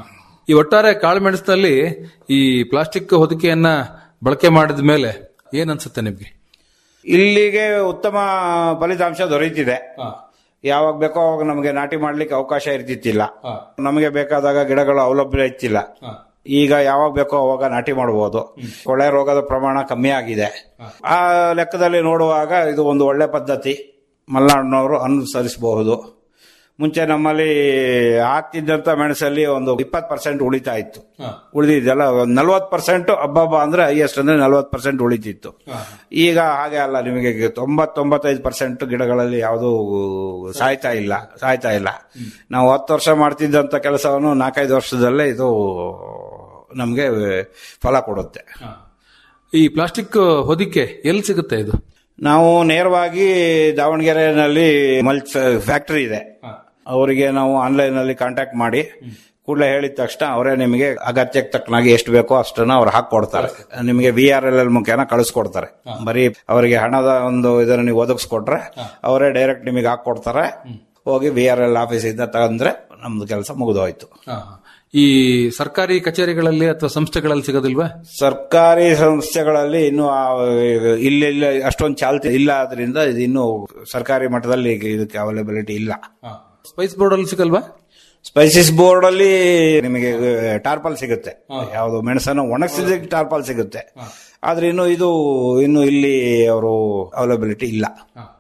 ಈ ಒಟ್ಟಾರೆ ಕಾಳುಮೆಣಸಿನಲ್ಲಿ ಈ ಪ್ಲಾಸ್ಟಿಕ್ ಹೊದಿಕೆಯನ್ನ ಬಳಕೆ ಮಾಡಿದ ಮೇಲೆ ಏನ್ ಅನ್ಸುತ್ತೆ ನಿಮ್ಗೆ ಇಲ್ಲಿಗೆ ಉತ್ತಮ ಫಲಿತಾಂಶ ದೊರೆಯುತ್ತಿದೆ ಯಾವಾಗ ಬೇಕೋ ಅವಾಗ ನಮಗೆ ನಾಟಿ ಮಾಡ್ಲಿಕ್ಕೆ ಅವಕಾಶ ಇರ್ತಿತ್ತಿಲ್ಲ ನಮಗೆ ಬೇಕಾದಾಗ ಗಿಡಗಳು ಅವಲಂಬನೆ ಇತ್ತಿಲ್ಲ ಈಗ ಯಾವಾಗ ಬೇಕೋ ಅವಾಗ ನಾಟಿ ಮಾಡಬಹುದು ಕೊಳೆ ರೋಗದ ಪ್ರಮಾಣ ಕಮ್ಮಿ ಆಗಿದೆ ಆ ಲೆಕ್ಕದಲ್ಲಿ ನೋಡುವಾಗ ಇದು ಒಂದು ಒಳ್ಳೆ ಪದ್ಧತಿ ಮಲ್ನಾಡಿನವರು ಅನುಸರಿಸಬಹುದು ಮುಂಚೆ ನಮ್ಮಲ್ಲಿ ಹಾಕ್ತಿದ್ದಂತ ಮೆಣಸಲ್ಲಿ ಒಂದು ಇಪ್ಪತ್ತು ಪರ್ಸೆಂಟ್ ಉಳಿತಾ ಇತ್ತು ಉಳಿದಿದ್ದೆಲ್ಲ ಒಂದು ನಲ್ವತ್ತು ಪರ್ಸೆಂಟ್ ಹಬ್ಬಬ್ಬ ಅಂದ್ರೆ ಹೈಯೆಸ್ಟ್ ಅಂದ್ರೆ ನಲ್ವತ್ತು ಪರ್ಸೆಂಟ್ ಉಳಿತಿತ್ತು ಈಗ ಹಾಗೆ ಅಲ್ಲ ನಿಮಗೆ ತೊಂಬತ್ತೊಂಬತ್ತೈದು ಪರ್ಸೆಂಟ್ ಗಿಡಗಳಲ್ಲಿ ಯಾವುದು ಸಾಯ್ತಾ ಇಲ್ಲ ಸಾಯ್ತಾ ಇಲ್ಲ ನಾವು ಹತ್ತು ವರ್ಷ ಮಾಡ್ತಿದ್ದಂತ ಕೆಲಸವನ್ನು ನಾಲ್ಕೈದು ವರ್ಷದಲ್ಲೇ ಇದು ನಮಗೆ ಫಲ ಕೊಡುತ್ತೆ ಈ ಪ್ಲಾಸ್ಟಿಕ್ ಹೊದಿಕೆ ಎಲ್ಲಿ ಸಿಗುತ್ತೆ ಇದು ನಾವು ನೇರವಾಗಿ ದಾವಣಗೆರೆನಲ್ಲಿ ಮಲ್ಚ್ ಫ್ಯಾಕ್ಟರಿ ಇದೆ ಅವರಿಗೆ ನಾವು ಆನ್ಲೈನ್ ಅಲ್ಲಿ ಕಾಂಟ್ಯಾಕ್ಟ್ ಮಾಡಿ ಕೂಡಲೇ ಹೇಳಿದ ತಕ್ಷಣ ಅವರೇ ನಿಮಗೆ ಅಗತ್ಯಕ್ಕೆ ತಕ್ಕನಾಗಿ ಎಷ್ಟು ಬೇಕೋ ಅಷ್ಟನ್ನ ಅವ್ರು ಹಾಕೊಡ್ತಾರೆ ನಿಮಗೆ ವಿ ಆರ್ ಎಲ್ ಎಲ್ ಮುಖೇನ ಕಳಿಸ್ಕೊಡ್ತಾರೆ ಬರೀ ಅವರಿಗೆ ಹಣದ ಒಂದು ಇದನ್ನ ನೀವು ಒದಗಿಸ್ಕೊಟ್ರೆ ಅವರೇ ಡೈರೆಕ್ಟ್ ನಿಮಗೆ ಹಾಕೊಡ್ತಾರೆ ಹೋಗಿ ವಿ ಆರ್ ಎಲ್ ಆಫೀಸಿಂದ ತಗಂದ್ರೆ ನಮ್ದು ಕೆಲಸ ಮುಗಿದೋಯ್ತು ಈ ಸರ್ಕಾರಿ ಕಚೇರಿಗಳಲ್ಲಿ ಅಥವಾ ಸಂಸ್ಥೆಗಳಲ್ಲಿ ಸಿಗೋದಿಲ್ವಾ ಸರ್ಕಾರಿ ಸಂಸ್ಥೆಗಳಲ್ಲಿ ಇನ್ನು ಇಲ್ಲಿ ಅಷ್ಟೊಂದು ಚಾಲ್ತಿ ಇಲ್ಲ ಆದ್ರಿಂದ ಇದು ಇನ್ನು ಸರ್ಕಾರಿ ಮಟ್ಟದಲ್ಲಿ ಈಗ ಇದಕ್ಕೆ ಅವೈಲಬಿಲಿಟಿ ಇಲ್ಲ ಸ್ಪೈಸ್ ಬೋರ್ಡ್ ಅಲ್ಲಿ ಸಿಗಲ್ವಾ ಸ್ಪೈಸಿಸ್ ಬೋರ್ಡ್ ಅಲ್ಲಿ ನಿಮಗೆ ಟಾರ್ಪಲ್ ಸಿಗುತ್ತೆ ಯಾವುದು ಮೆಣಸನ್ನು ಒಣಗಿಸಿದ ಟಾರ್ಪಲ್ ಸಿಗುತ್ತೆ ಆದ್ರೆ ಇನ್ನು ಇದು ಇನ್ನು ಇಲ್ಲಿ ಅವರು ಅವೈಲಬಿಲಿಟಿ ಇಲ್ಲ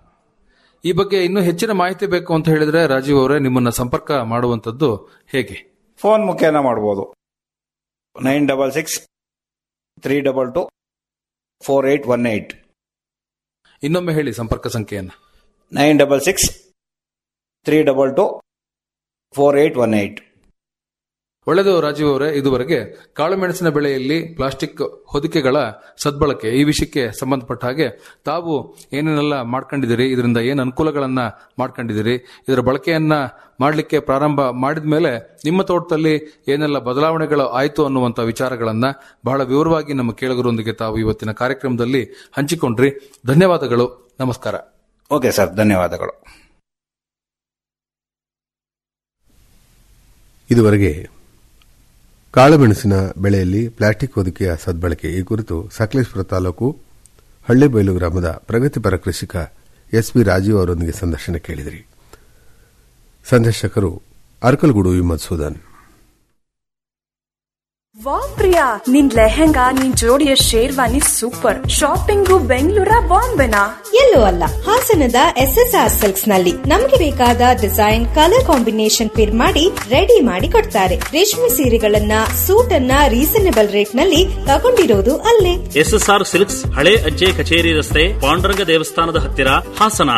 ಈ ಬಗ್ಗೆ ಇನ್ನೂ ಹೆಚ್ಚಿನ ಮಾಹಿತಿ ಬೇಕು ಅಂತ ಹೇಳಿದ್ರೆ ರಾಜೀವ್ ಅವರೇ ನಿಮ್ಮನ್ನ ಸಂಪರ್ಕ ಮಾಡುವಂತದ್ದು ಹೇಗೆ ಫೋನ್ ಮುಖೇನ ಮಾಡಬಹುದು nine double six three double two four eight one eight ಇನ್ನೊಮ್ಮೆ ಹೇಳಿ ಸಂಪರ್ಕ ಸಂಖ್ಯೆಯನ್ನ nine double six three double two four eight one eight ಒಳ್ಳೆಯದು ರಾಜೀವ್ ಅವರೇ ಇದುವರೆಗೆ ಕಾಳುಮೆಣಸಿನ ಬೆಳೆಯಲ್ಲಿ ಪ್ಲಾಸ್ಟಿಕ್ ಹೊದಿಕೆಗಳ ಸದ್ಬಳಕೆ ಈ ವಿಷಯಕ್ಕೆ ಸಂಬಂಧಪಟ್ಟ ಹಾಗೆ ತಾವು ಏನೇನೆಲ್ಲ ಮಾಡ್ಕೊಂಡಿದ್ದೀರಿ ಇದರಿಂದ ಏನು ಅನುಕೂಲಗಳನ್ನ ಮಾಡ್ಕೊಂಡಿದ್ದೀರಿ ಇದರ ಬಳಕೆಯನ್ನ ಮಾಡಲಿಕ್ಕೆ ಪ್ರಾರಂಭ ಮಾಡಿದ ಮೇಲೆ ನಿಮ್ಮ ತೋಟದಲ್ಲಿ ಏನೆಲ್ಲ ಬದಲಾವಣೆಗಳು ಆಯಿತು ಅನ್ನುವಂಥ ವಿಚಾರಗಳನ್ನ ಬಹಳ ವಿವರವಾಗಿ ನಮ್ಮ ಕೇಳುಗರೊಂದಿಗೆ ತಾವು ಇವತ್ತಿನ ಕಾರ್ಯಕ್ರಮದಲ್ಲಿ ಹಂಚಿಕೊಂಡ್ರಿ ಧನ್ಯವಾದಗಳು ನಮಸ್ಕಾರ ಓಕೆ ಸರ್ ಧನ್ಯವಾದಗಳು ಇದುವರೆಗೆ ಕಾಳುಮೆಣಸಿನ ಬೆಳೆಯಲ್ಲಿ ಪ್ಲಾಸ್ಟಿಕ್ ಹೊದಿಕೆಯ ಸದ್ಬಳಕೆ ಈ ಕುರಿತು ಸಕಲೇಶ್ಪುರ ತಾಲೂಕು ಹಳ್ಳಿಬೈಲು ಗ್ರಾಮದ ಪ್ರಗತಿಪರ ಕೃಷಿಕ ಎಸ್ಪಿ ರಾಜೀವ್ ಅವರೊಂದಿಗೆ ಸಂದರ್ಶನ ಕೇಳಿದಿರಿ ಸಂದರ್ಶಕರು ಅರ್ಕಲ್ಗೂಡು ವಿ ಮಧುಸೂದನ್ ವಾ ಪ್ರಿಯಾ ನಿನ್ ಲೆಹೆಂಗಾ ನಿನ್ ಜೋಡಿಯ ಶೇರ್ವಾನಿ ಸೂಪರ್ ಶಾಪಿಂಗು ಬೆಂಗಳೂರ ಬಾಂಬೆನಾ ಎಲ್ಲೂ ಅಲ್ಲ ಹಾಸನದ ಎಸ್ ಎಸ್ ಆರ್ ಸಿಲ್ಕ್ಸ್ ನಲ್ಲಿ ನಮಗೆ ಬೇಕಾದ ಡಿಸೈನ್ ಕಲರ್ ಕಾಂಬಿನೇಷನ್ ಪಿರ್ ಮಾಡಿ ರೆಡಿ ಮಾಡಿ ಕೊಡ್ತಾರೆ ರೇಷ್ಮೆ ಸೀರೆಗಳನ್ನ ಸೂಟ್ ಅನ್ನ ರೀಸನೇಬಲ್ ರೇಟ್ ನಲ್ಲಿ ತಗೊಂಡಿರೋದು ಅಲ್ಲೇ ಎಸ್ಎಸ್ಆರ್ ಸಿಲ್ಕ್ಸ್ ಹಳೆ ಅಜ್ಜೆ ಕಚೇರಿ ರಸ್ತೆ ಪಾಂಡುರಂಗ ದೇವಸ್ಥಾನದ ಹತ್ತಿರ ಹಾಸನ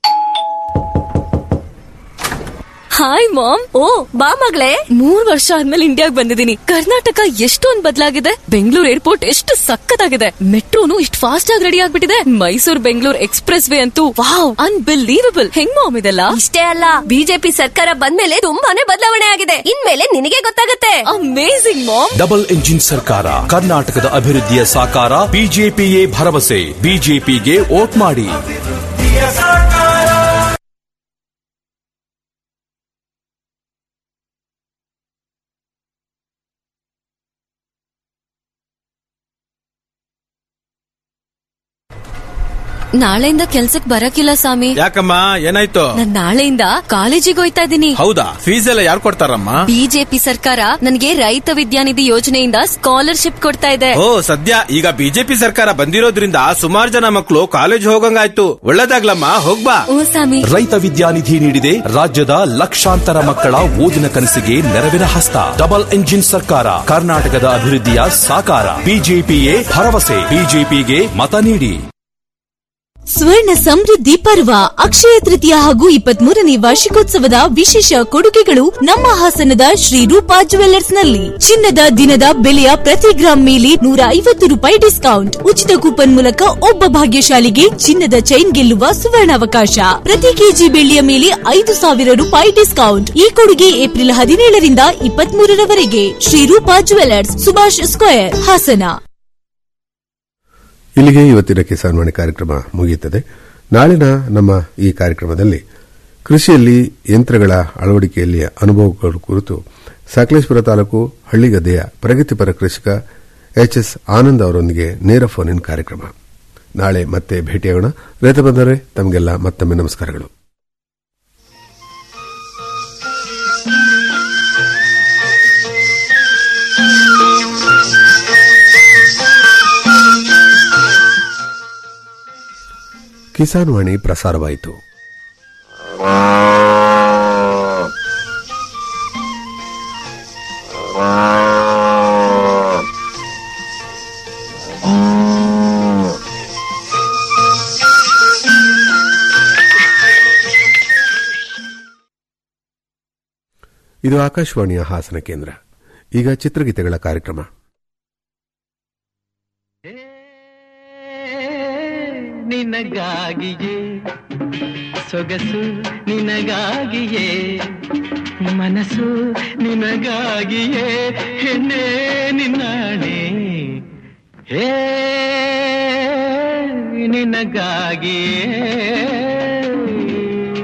ಹಾಯ್ ಮಾಮ್ ಓ ಬಾ ಮಗಳೇ ಮೂರ್ ವರ್ಷ ಆದ್ಮೇಲೆ ಇಂಡಿಯಾಗ್ ಬಂದಿದ್ದೀನಿ ಕರ್ನಾಟಕ ಎಷ್ಟೊಂದ್ ಬದಲಾಗಿದೆ ಬೆಂಗಳೂರು ಏರ್ಪೋರ್ಟ್ ಎಷ್ಟು ಸಕ್ಕತ್ತಾಗಿದೆ ಮೆಟ್ರೋನು ಇಷ್ಟು ಫಾಸ್ಟ್ ಆಗಿ ರೆಡಿ ಆಗ್ಬಿಟ್ಟಿದೆ ಮೈಸೂರು ಬೆಂಗಳೂರು ಎಕ್ಸ್ಪ್ರೆಸ್ ವೇ ಅಂತೂ ವಾವ್ ಅನ್ಬಿಲೀವಬಲ್ ಹೆಂಗ್ ಮಾಮ್ ಇದೆಲ್ಲ ಇಷ್ಟೇ ಅಲ್ಲ ಬಿಜೆಪಿ ಸರ್ಕಾರ ಬಂದ್ಮೇಲೆ ತುಂಬಾನೇ ಬದಲಾವಣೆ ಆಗಿದೆ ಇನ್ಮೇಲೆ ನಿನಗೆ ಗೊತ್ತಾಗುತ್ತೆ ಅಮೇಸಿಂಗ್ ಮಾಮ್ ಡಬಲ್ ಎಂಜಿನ್ ಸರ್ಕಾರ ಕರ್ನಾಟಕದ ಅಭಿವೃದ್ಧಿಯ ಸಾಕಾರ ಬಿಜೆಪಿಯೇ ಭರವಸೆ ಬಿಜೆಪಿಗೆ ವೋಟ್ ಮಾಡಿ ನಾಳೆಯಿಂದ ಕೆಲ್ಸಕ್ ಬರಕಿಲ್ಲ ಸ್ವಾಮಿ ಯಾಕಮ್ಮ ಏನಾಯ್ತು ನಾನ್ ನಾಳೆಯಿಂದ ಕಾಲೇಜಿಗೆ ಹೋಯ್ತಾ ಇದ್ದೀನಿ ಹೌದಾ ಫೀಸ್ ಎಲ್ಲ ಯಾರು ಕೊಡ್ತಾರಮ್ಮ ಬಿಜೆಪಿ ಸರ್ಕಾರ ನನಗೆ ರೈತ ವಿದ್ಯಾನಿಧಿ ಯೋಜನೆಯಿಂದ ಸ್ಕಾಲರ್ಶಿಪ್ ಕೊಡ್ತಾ ಇದೆ ಓ ಸದ್ಯ ಈಗ ಬಿಜೆಪಿ ಸರ್ಕಾರ ಬಂದಿರೋದ್ರಿಂದ ಸುಮಾರು ಜನ ಮಕ್ಕಳು ಕಾಲೇಜ್ ಹೋಗಂಗಾಯ್ತು ಒಳ್ಳೇದಾಗ್ಲಮ್ಮ ಹೋಗ್ಬಾ ಓ ಸ್ವಾಮಿ ರೈತ ವಿದ್ಯಾನಿಧಿ ನೀಡಿದೆ ರಾಜ್ಯದ ಲಕ್ಷಾಂತರ ಮಕ್ಕಳ ಓದಿನ ಕನಸಿಗೆ ನೆರವಿನ ಹಸ್ತ ಡಬಲ್ ಎಂಜಿನ್ ಸರ್ಕಾರ ಕರ್ನಾಟಕದ ಅಭಿವೃದ್ಧಿಯ ಸಾಕಾರ ಬಿಜೆಪಿಯೇ ಭರವಸೆ ಬಿಜೆಪಿಗೆ ಮತ ನೀಡಿ ಸ್ವರ್ಣ ಸಮೃದ್ಧಿ ಪರ್ವ ಅಕ್ಷಯ ತೃತೀಯ ಹಾಗೂ ಇಪ್ಪತ್ಮೂರನೇ ವಾರ್ಷಿಕೋತ್ಸವದ ವಿಶೇಷ ಕೊಡುಗೆಗಳು ನಮ್ಮ ಹಾಸನದ ಶ್ರೀ ರೂಪಾ ಜುವೆಲ್ಲರ್ಸ್ ನಲ್ಲಿ ಚಿನ್ನದ ದಿನದ ಬೆಲೆಯ ಪ್ರತಿ ಗ್ರಾಂ ಮೇಲೆ ನೂರ ಐವತ್ತು ರೂಪಾಯಿ ಡಿಸ್ಕೌಂಟ್ ಉಚಿತ ಕೂಪನ್ ಮೂಲಕ ಒಬ್ಬ ಭಾಗ್ಯಶಾಲಿಗೆ ಚಿನ್ನದ ಚೈನ್ ಗೆಲ್ಲುವ ಸುವರ್ಣಾವಕಾಶ ಪ್ರತಿ ಕೆಜಿ ಬೆಳ್ಳಿಯ ಮೇಲೆ ಐದು ಸಾವಿರ ರೂಪಾಯಿ ಡಿಸ್ಕೌಂಟ್ ಈ ಕೊಡುಗೆ ಏಪ್ರಿಲ್ ಹದಿನೇಳರಿಂದ ಇಪ್ಪತ್ಮೂರರವರೆಗೆ ಶ್ರೀ ರೂಪಾ ಜುವೆಲ್ಲರ್ಸ್ ಸುಭಾಷ್ ಸ್ಕ್ವೇರ್ ಹಾಸನ ಇಲ್ಲಿಗೆ ಇವತ್ತಿನ ಕಿಸಾನ್ ವಾಣಿ ಕಾರ್ಯಕ್ರಮ ಮುಗಿಯುತ್ತದೆ ನಾಳಿನ ನಮ್ಮ ಈ ಕಾರ್ಯಕ್ರಮದಲ್ಲಿ ಕೃಷಿಯಲ್ಲಿ ಯಂತ್ರಗಳ ಅಳವಡಿಕೆಯಲ್ಲಿ ಅನುಭವಗಳ ಕುರಿತು ಸಕಲೇಶ್ಪುರ ತಾಲೂಕು ಹಳ್ಳಿಗದ್ದೆಯ ಪ್ರಗತಿಪರ ಕೃಷಿಕ ಎಚ್ಎಸ್ ಆನಂದ್ ಅವರೊಂದಿಗೆ ನೇರ ಫೋನ್ ಇನ್ ಕಾರ್ಯಕ್ರಮ ನಾಳೆ ಮತ್ತೆ ಭೇಟಿಯಾಗೋಣ ರೈತ ಬಂದರೆ ತಮಗೆಲ್ಲ ಮತ್ತೊಮ್ಮೆ ನಮಸ್ಕಾರಗಳು ಕಿಸಾನ್ ವಾಣಿ ಪ್ರಸಾರವಾಯಿತು ಇದು ಆಕಾಶವಾಣಿಯ ಹಾಸನ ಕೇಂದ್ರ ಈಗ ಚಿತ್ರಗೀತೆಗಳ ಕಾರ್ಯಕ್ರಮ ನಿನಗಾಗಿಯೇ ಸೊಗಸು ನಿನಗಾಗಿಯೇ ಮನಸ್ಸು ನಿನಗಾಗಿಯೇ ಹೆಣ್ಣೆ ನಿನ್ನಾಣೆ ಹೇ ನಿನಗಾಗಿಯೇ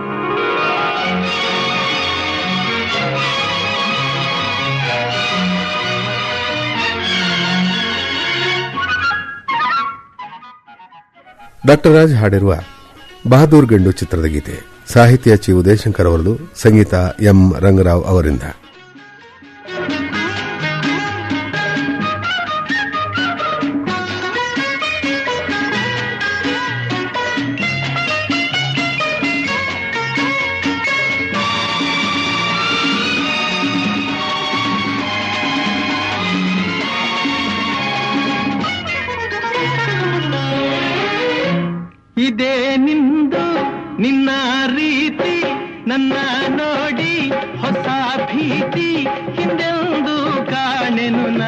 ಡಾಕ್ಟರ್ ರಾಜ್ ಹಾಡಿರುವ ಬಹದ್ದೂರ್ ಗಂಡು ಚಿತ್ರದ ಗೀತೆ ಸಾಹಿತ್ಯ ಚಿ ಉದಯಶಂಕರ್ ಅವರದು ಸಂಗೀತ ಎಂ ರಂಗರಾವ್ ಅವರಿಂದ ಇದೇ ನಿಂದು ನಿನ್ನ ರೀತಿ ನನ್ನ ನೋಡಿ ಹೊಸ ಭೀತಿ ಹಿಂದೆಂದು ಕಾಣೆನು ನಾ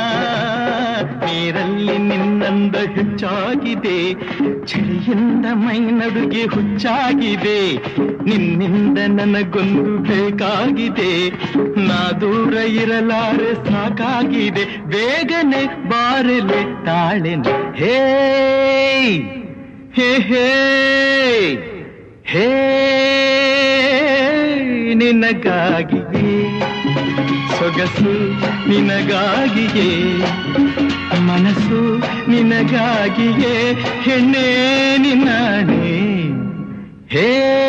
ನೀರಲ್ಲಿ ನಿನ್ನಂದ ಹೆಚ್ಚಾಗಿದೆ ಚಳಿಯಿಂದ ಮೈ ನಡುಗೆ ಹುಚ್ಚಾಗಿದೆ ನಿನ್ನಿಂದ ನನಗೊಂದು ಬೇಕಾಗಿದೆ ನಾ ದೂರ ಇರಲಾರೆ ಸಾಕಾಗಿದೆ ಬೇಗನೆ ಬಾರಲೆ ತಾಳೆನೆ ಹೇ ಹೇ ಹೇ ಹೇ ನಿನಗಾಗಿಯೇ ಸೊಗಸು ನಿನಗಾಗಿಯೇ ಮನಸ್ಸು ನಿನಗಾಗಿಯೇ ಹೆಣ್ಣೆ ನಿನ್ನಾಣೆ ಹೇ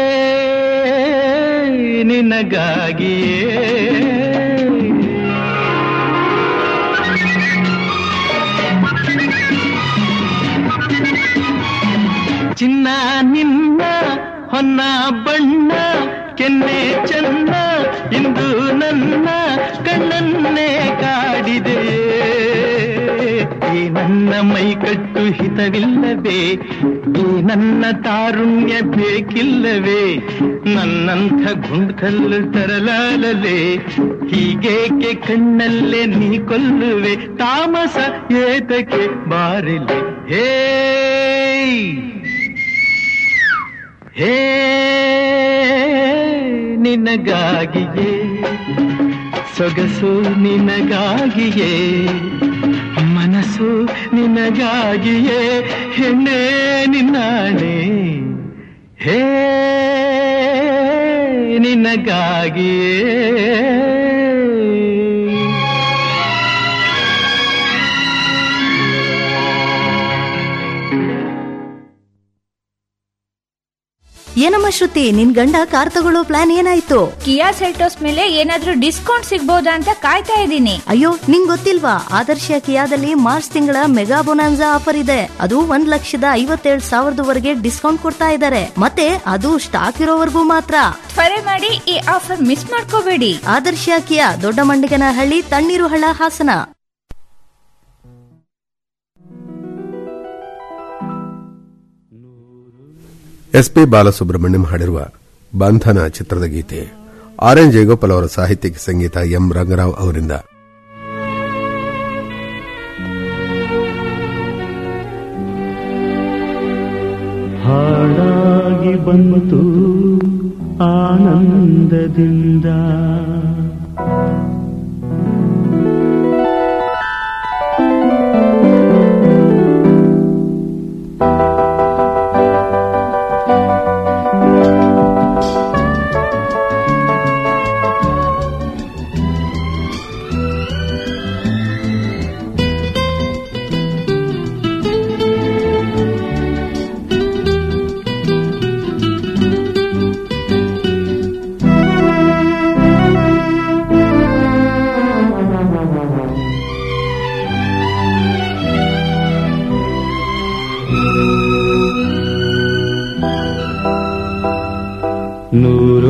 ನಿನಗಾಗಿಯೇ ಚಿನ್ನ ನಿನ್ನ ಹೊನ್ನ ಬಣ್ಣ ಕೆನ್ನೆ ಚನ್ನ ಇಂದು ನನ್ನ ಕಣ್ಣನ್ನೇ ಕಾಡಿದೆ ಈ ನನ್ನ ಮೈಕಟ್ಟು ಹಿತವಿಲ್ಲವೇ ಈ ನನ್ನ ತಾರುಣ್ಯ ಬೇಕಿಲ್ಲವೇ ನನ್ನಂಥ ಗುಂಡ್ಕಲ್ಲು ತರಲಾಲಲೆ ಹೀಗೇಕೆ ಕಣ್ಣಲ್ಲೇ ನೀ ಕೊಲ್ಲುವೆ ತಾಮಸ ಏತಕ್ಕೆ ಬಾರಿಲೆ ಹೇ ಹೇ ನಿನಗಾಗಿಯೇ ಸೊಗಸು ನಿನಗಾಗಿಯೇ ಮನಸ್ಸು ನಿನಗಾಗಿಯೇ ಹೆಣ್ಣೆ ನಿನ್ನಾಣೆ ಹೇ ನಿನಗಾಗಿಯೇ ಏನಮ್ಮ ಶ್ರುತಿ ನಿನ್ ಗಂಡ ಕಾರ್ ತಗೊಳ್ಳೋ ಪ್ಲಾನ್ ಏನಾಯ್ತು ಕಿಯಾ ಸೆಲ್ಟೋಸ್ ಮೇಲೆ ಏನಾದ್ರೂ ಡಿಸ್ಕೌಂಟ್ ಸಿಗ್ಬೋದಾ ಅಂತ ಕಾಯ್ತಾ ಇದ್ದೀನಿ ಅಯ್ಯೋ ನಿಂಗ್ ಗೊತ್ತಿಲ್ವಾ ಆದರ್ಶ ಕಿಯಾದಲ್ಲಿ ಮಾರ್ಚ್ ತಿಂಗಳ ಮೆಗಾ ಬೊನಾನ್ಸಾ ಆಫರ್ ಇದೆ ಅದು ಒಂದ್ ಲಕ್ಷದ ಐವತ್ತೇಳು ಸಾವಿರದವರೆಗೆ ಡಿಸ್ಕೌಂಟ್ ಕೊಡ್ತಾ ಇದ್ದಾರೆ ಮತ್ತೆ ಅದು ಸ್ಟಾಕ್ ಇರೋವರೆಗೂ ಮಾತ್ರ ತ್ವರೆ ಮಾಡಿ ಈ ಆಫರ್ ಮಿಸ್ ಮಾಡ್ಕೋಬೇಡಿ ಆದರ್ಶ ಕಿಯಾ ದೊಡ್ಡ ಮಂಡಿಗನಹಳ್ಳಿ ತಣ್ಣೀರು ಹಳ್ಳ ಹಾಸನ ಎಸ್ ಪಿ ಬಾಲಸುಬ್ರಹ್ಮಣ್ಯಂ ಹಾಡಿರುವ ಬಂಧನ ಚಿತ್ರದ ಗೀತೆ ಆರ್ ಎನ್ ಜಯಗೋಪಾಲ್ ಅವರ ಸಾಹಿತ್ಯಕ್ಕೆ ಸಂಗೀತ ಎಂ ರಂಗರಾವ್ ಅವರಿಂದ ಹಾಡಾಗಿ ಬಂತು ಆನಂದದಿಂದ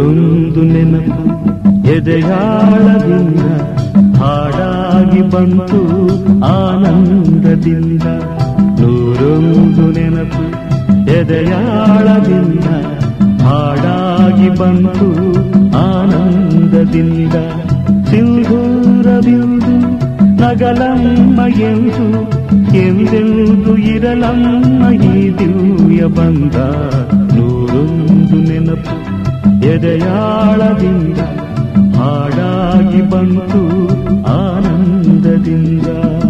ನೂರೊಂದು ನೆನಪು ಎದೆಯಾಳದಿಂದ ಹಾಡಾಗಿ ಬಂತು ಆನಂದದಿಂದ ನೂರೊಂದು ನೆನಪು ಎದೆಯಾಳದಿಂದ ಹಾಡಾಗಿ ಬಂತು ಆನಂದದಿಂದ ಸಿಂಧೂರವಿಂದು ನಗಲಮ್ಮ ಎಂದು ಎಂದೆಂದು ಇರಲಮ್ಮ ಈ ದಿವ್ಯ ಬಂದ ನೂರೊಂದು ನೆನಪು ಎದೆಯಾಳದಿಂದ ಹಾಡಾಗಿ ಬಂತು ಆನಂದದಿಂದ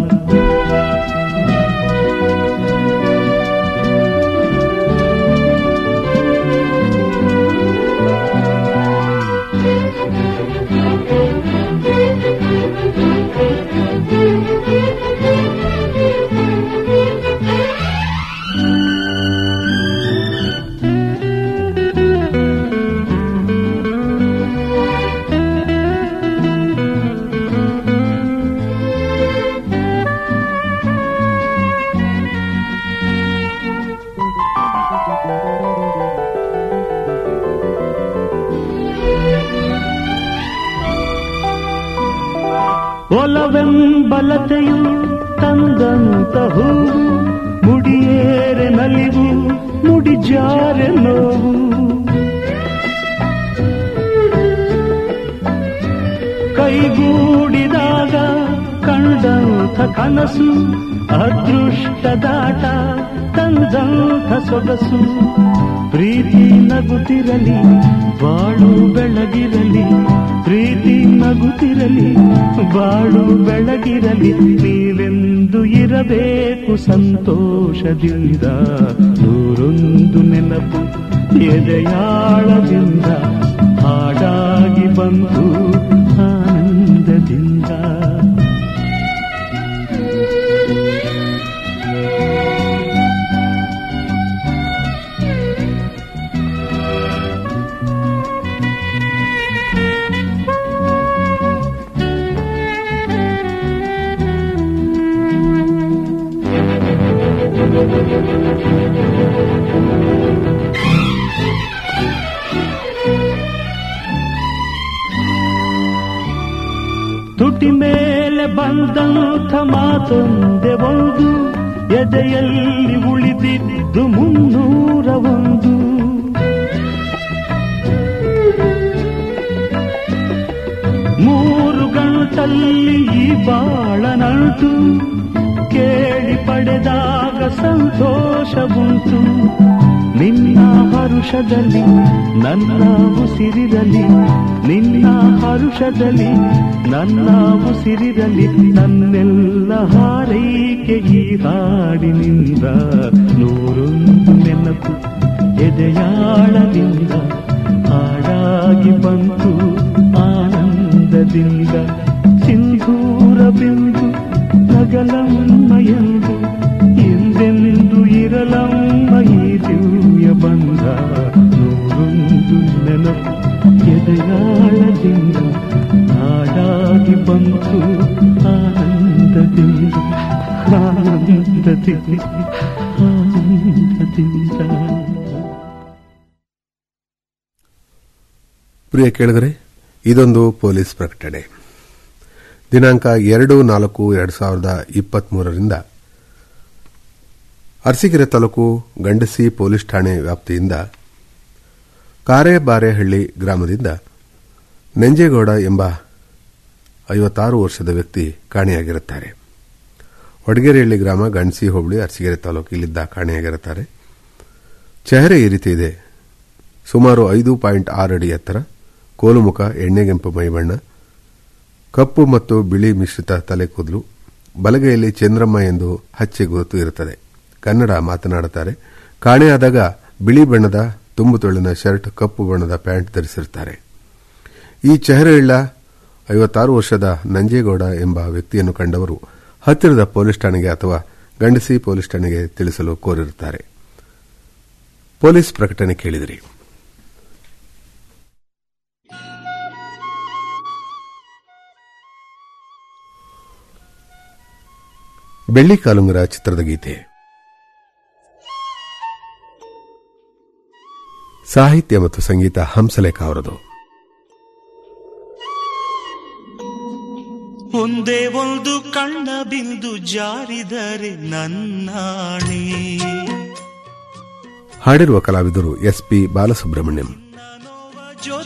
ಒಲವೆಂಬಲತೆಯು ತಂದಂತ ಹೂವು ಮುಡಿಯೇರೆ ನಲಿವು ಮುಡಿಜಾರೆ ನೋವು ಕೈಗೂಡಿದಾಗ ಕಂಡಂಥ ಕನಸು ಅದೃಷ್ಟದಾಟ ತಂದಂಥ ಸೊಗಸು ಪ್ರೀತಿ ನಗುತ್ತಿರಲಿ ಬಾಳು ಬೆಳಗಿರಲಿ ಪ್ರೀತಿ ನಗುತ್ತಿರಲಿ ಬಾಳು ಬೆಳಗಿರಲಿ ನೀವೆಂದು ಇರಬೇಕು ಸಂತೋಷದಿಂದ ನೂರೊಂದು ನೆನಪು ಎದೆಯಾಳದಿಂದ ಹಾಡಾಗಿ ಬಂತು ಆನಂದದಿಂದ ತುಟಿ ಮೇಲೆ ಬಂದಂಥ ಮಾತೊಂದೆ ಒಂದು ಎದೆಯಲ್ಲಿ ಉಳಿದಿದ್ದು ಮುನ್ನೂರ ಒಂದು ಮೂರು ಗಂಟಲ್ಲಿ ಈ ಬಾಳನಂಟು ಕೇಳಿ ಪಡೆದಾಗ ಸಂತೋಷವುಂಟು ನಿನ್ನ ಹರುಷದಲ್ಲಿ ನನ್ನ ಉಸಿರಿರಲಿ ನಿನ್ನ ಹರುಷದಲ್ಲಿ ನನ್ನ ಉಸಿರಿರಲಿ ನನ್ನೆಲ್ಲ ಹಾರೈಕೆ ಈ ಹಾಡಿನಿಂದ ನೂರೊಂದು ನೆನಪು ಎದೆಯಾಳದಿಂದ ಹಾಡಾಗಿ ಬಂತು ಆನಂದದಿಂದ ಸಿಂಧೂರ ಬಿಂದು ನಗಲಮ್ಮ ಎಂದು ಎಂದೆಂದು ಇರಲಮ್ಮ ಈ ದಿವ್ಯ ಬಂದ ನೂರೊಂದು ನೆನಪು ಎದೆಯಾಳದಿಂದ ಹಾಡಾಗಿ ಬಂತು ಆನಂದದಿಂದ ಆನಂದದಿಂದ ಆನಂದದಿಂದ ಪ್ರಿಯ ಕೇಳಿದರೆ ಇದೊಂದು ಪೊಲೀಸ್ ಪ್ರಕಟಣೆ ದಿನಾಂಕ ಎರಡು ನಾಲ್ಕು ಎರಡು ಸಾವಿರದ ಇಪ್ಪತ್ಮೂರರಿಂದ ಅರಸೀಕೆರೆ ತಾಲೂಕು ಗಂಡಸಿ ಪೊಲೀಸ್ ಠಾಣೆ ವ್ಯಾಪ್ತಿಯಿಂದ ಕಾರೆಬಾರೆಹಳ್ಳಿ ಗ್ರಾಮದಿಂದ ನಂಜೇಗೌಡ ಎಂಬ ಐವತ್ತಾರು ವರ್ಷದ ವ್ಯಕ್ತಿ ಕಾಣೆಯಾಗಿರುತ್ತಾರೆ ವಡಗೇರಿಹಳ್ಳಿ ಗ್ರಾಮ ಗಂಡಸಿ ಹೋಬಳಿ ಅರಸೀಕೆರೆ ತಾಲೂಕು ಇಲ್ಲಿದ್ದ ಕಾಣೆಯಾಗಿರುತ್ತಾರೆ ಚೆಹರೆ ಈ ರೀತಿ ಇದೆ ಸುಮಾರು ಐದು ಪಾಯಿಂಟ್ ಆರು ಅಡಿ ಎತ್ತರ ಕೋಲುಮುಖ ಎಣ್ಣೆಗೆಂಪು ಮೈಬಣ್ಣ ಕಪ್ಪು ಮತ್ತು ಬಿಳಿ ಮಿಶ್ರಿತ ತಲೆ ಕೂದಲು ಬಲಗೈಯಲ್ಲಿ ಚಂದ್ರಮ್ಮ ಎಂದು ಹಚ್ಚೆ ಗುರುತು ಇರುತ್ತದೆ ಕನ್ನಡ ಮಾತನಾಡುತ್ತಾರೆ ಕಾಣೆಯಾದಾಗ ಬಿಳಿ ಬಣ್ಣದ ತುಂಬು ತೊಳಿನ ಶರ್ಟ್ ಕಪ್ಪು ಬಣ್ಣದ ಪ್ಯಾಂಟ್ ಧರಿಸಿರುತ್ತಾರೆ ಈ ಚೆಹರೆಯುಳ್ಳ ಐವತ್ತಾರು ವರ್ಷದ ನಂಜೇಗೌಡ ಎಂಬ ವ್ಯಕ್ತಿಯನ್ನು ಕಂಡವರು ಹತ್ತಿರದ ಪೊಲೀಸ್ ಠಾಣೆಗೆ ಅಥವಾ ಗಂಡಸಿ ಪೊಲೀಸ್ ಠಾಣೆಗೆ ತಿಳಿಸಲು ಕೋರಿರುತ್ತಾರೆ ಪೊಲೀಸ್ ಪ್ರಕಟಣೆ ಕೇಳಿದಿರಿ ಬೆಳ್ಳಿ ಕಾಲುಂಗರ ಚಿತ್ರದ ಗೀತೆ ಸಾಹಿತ್ಯ ಮತ್ತು ಸಂಗೀತ ಹಂಸಲೇಖ ಅವರದು ಒಂದೇ ಒಂದು ಕಣ್ಣ ಬಿಂದು ಜಾರಿದರೆ ನನ್ನಾಣೆ ಹಾಡಿರುವ ಕಲಾವಿದರು ಎಸ್ ಪಿ ಬಾಲಸುಬ್ರಹ್ಮಣ್ಯಂ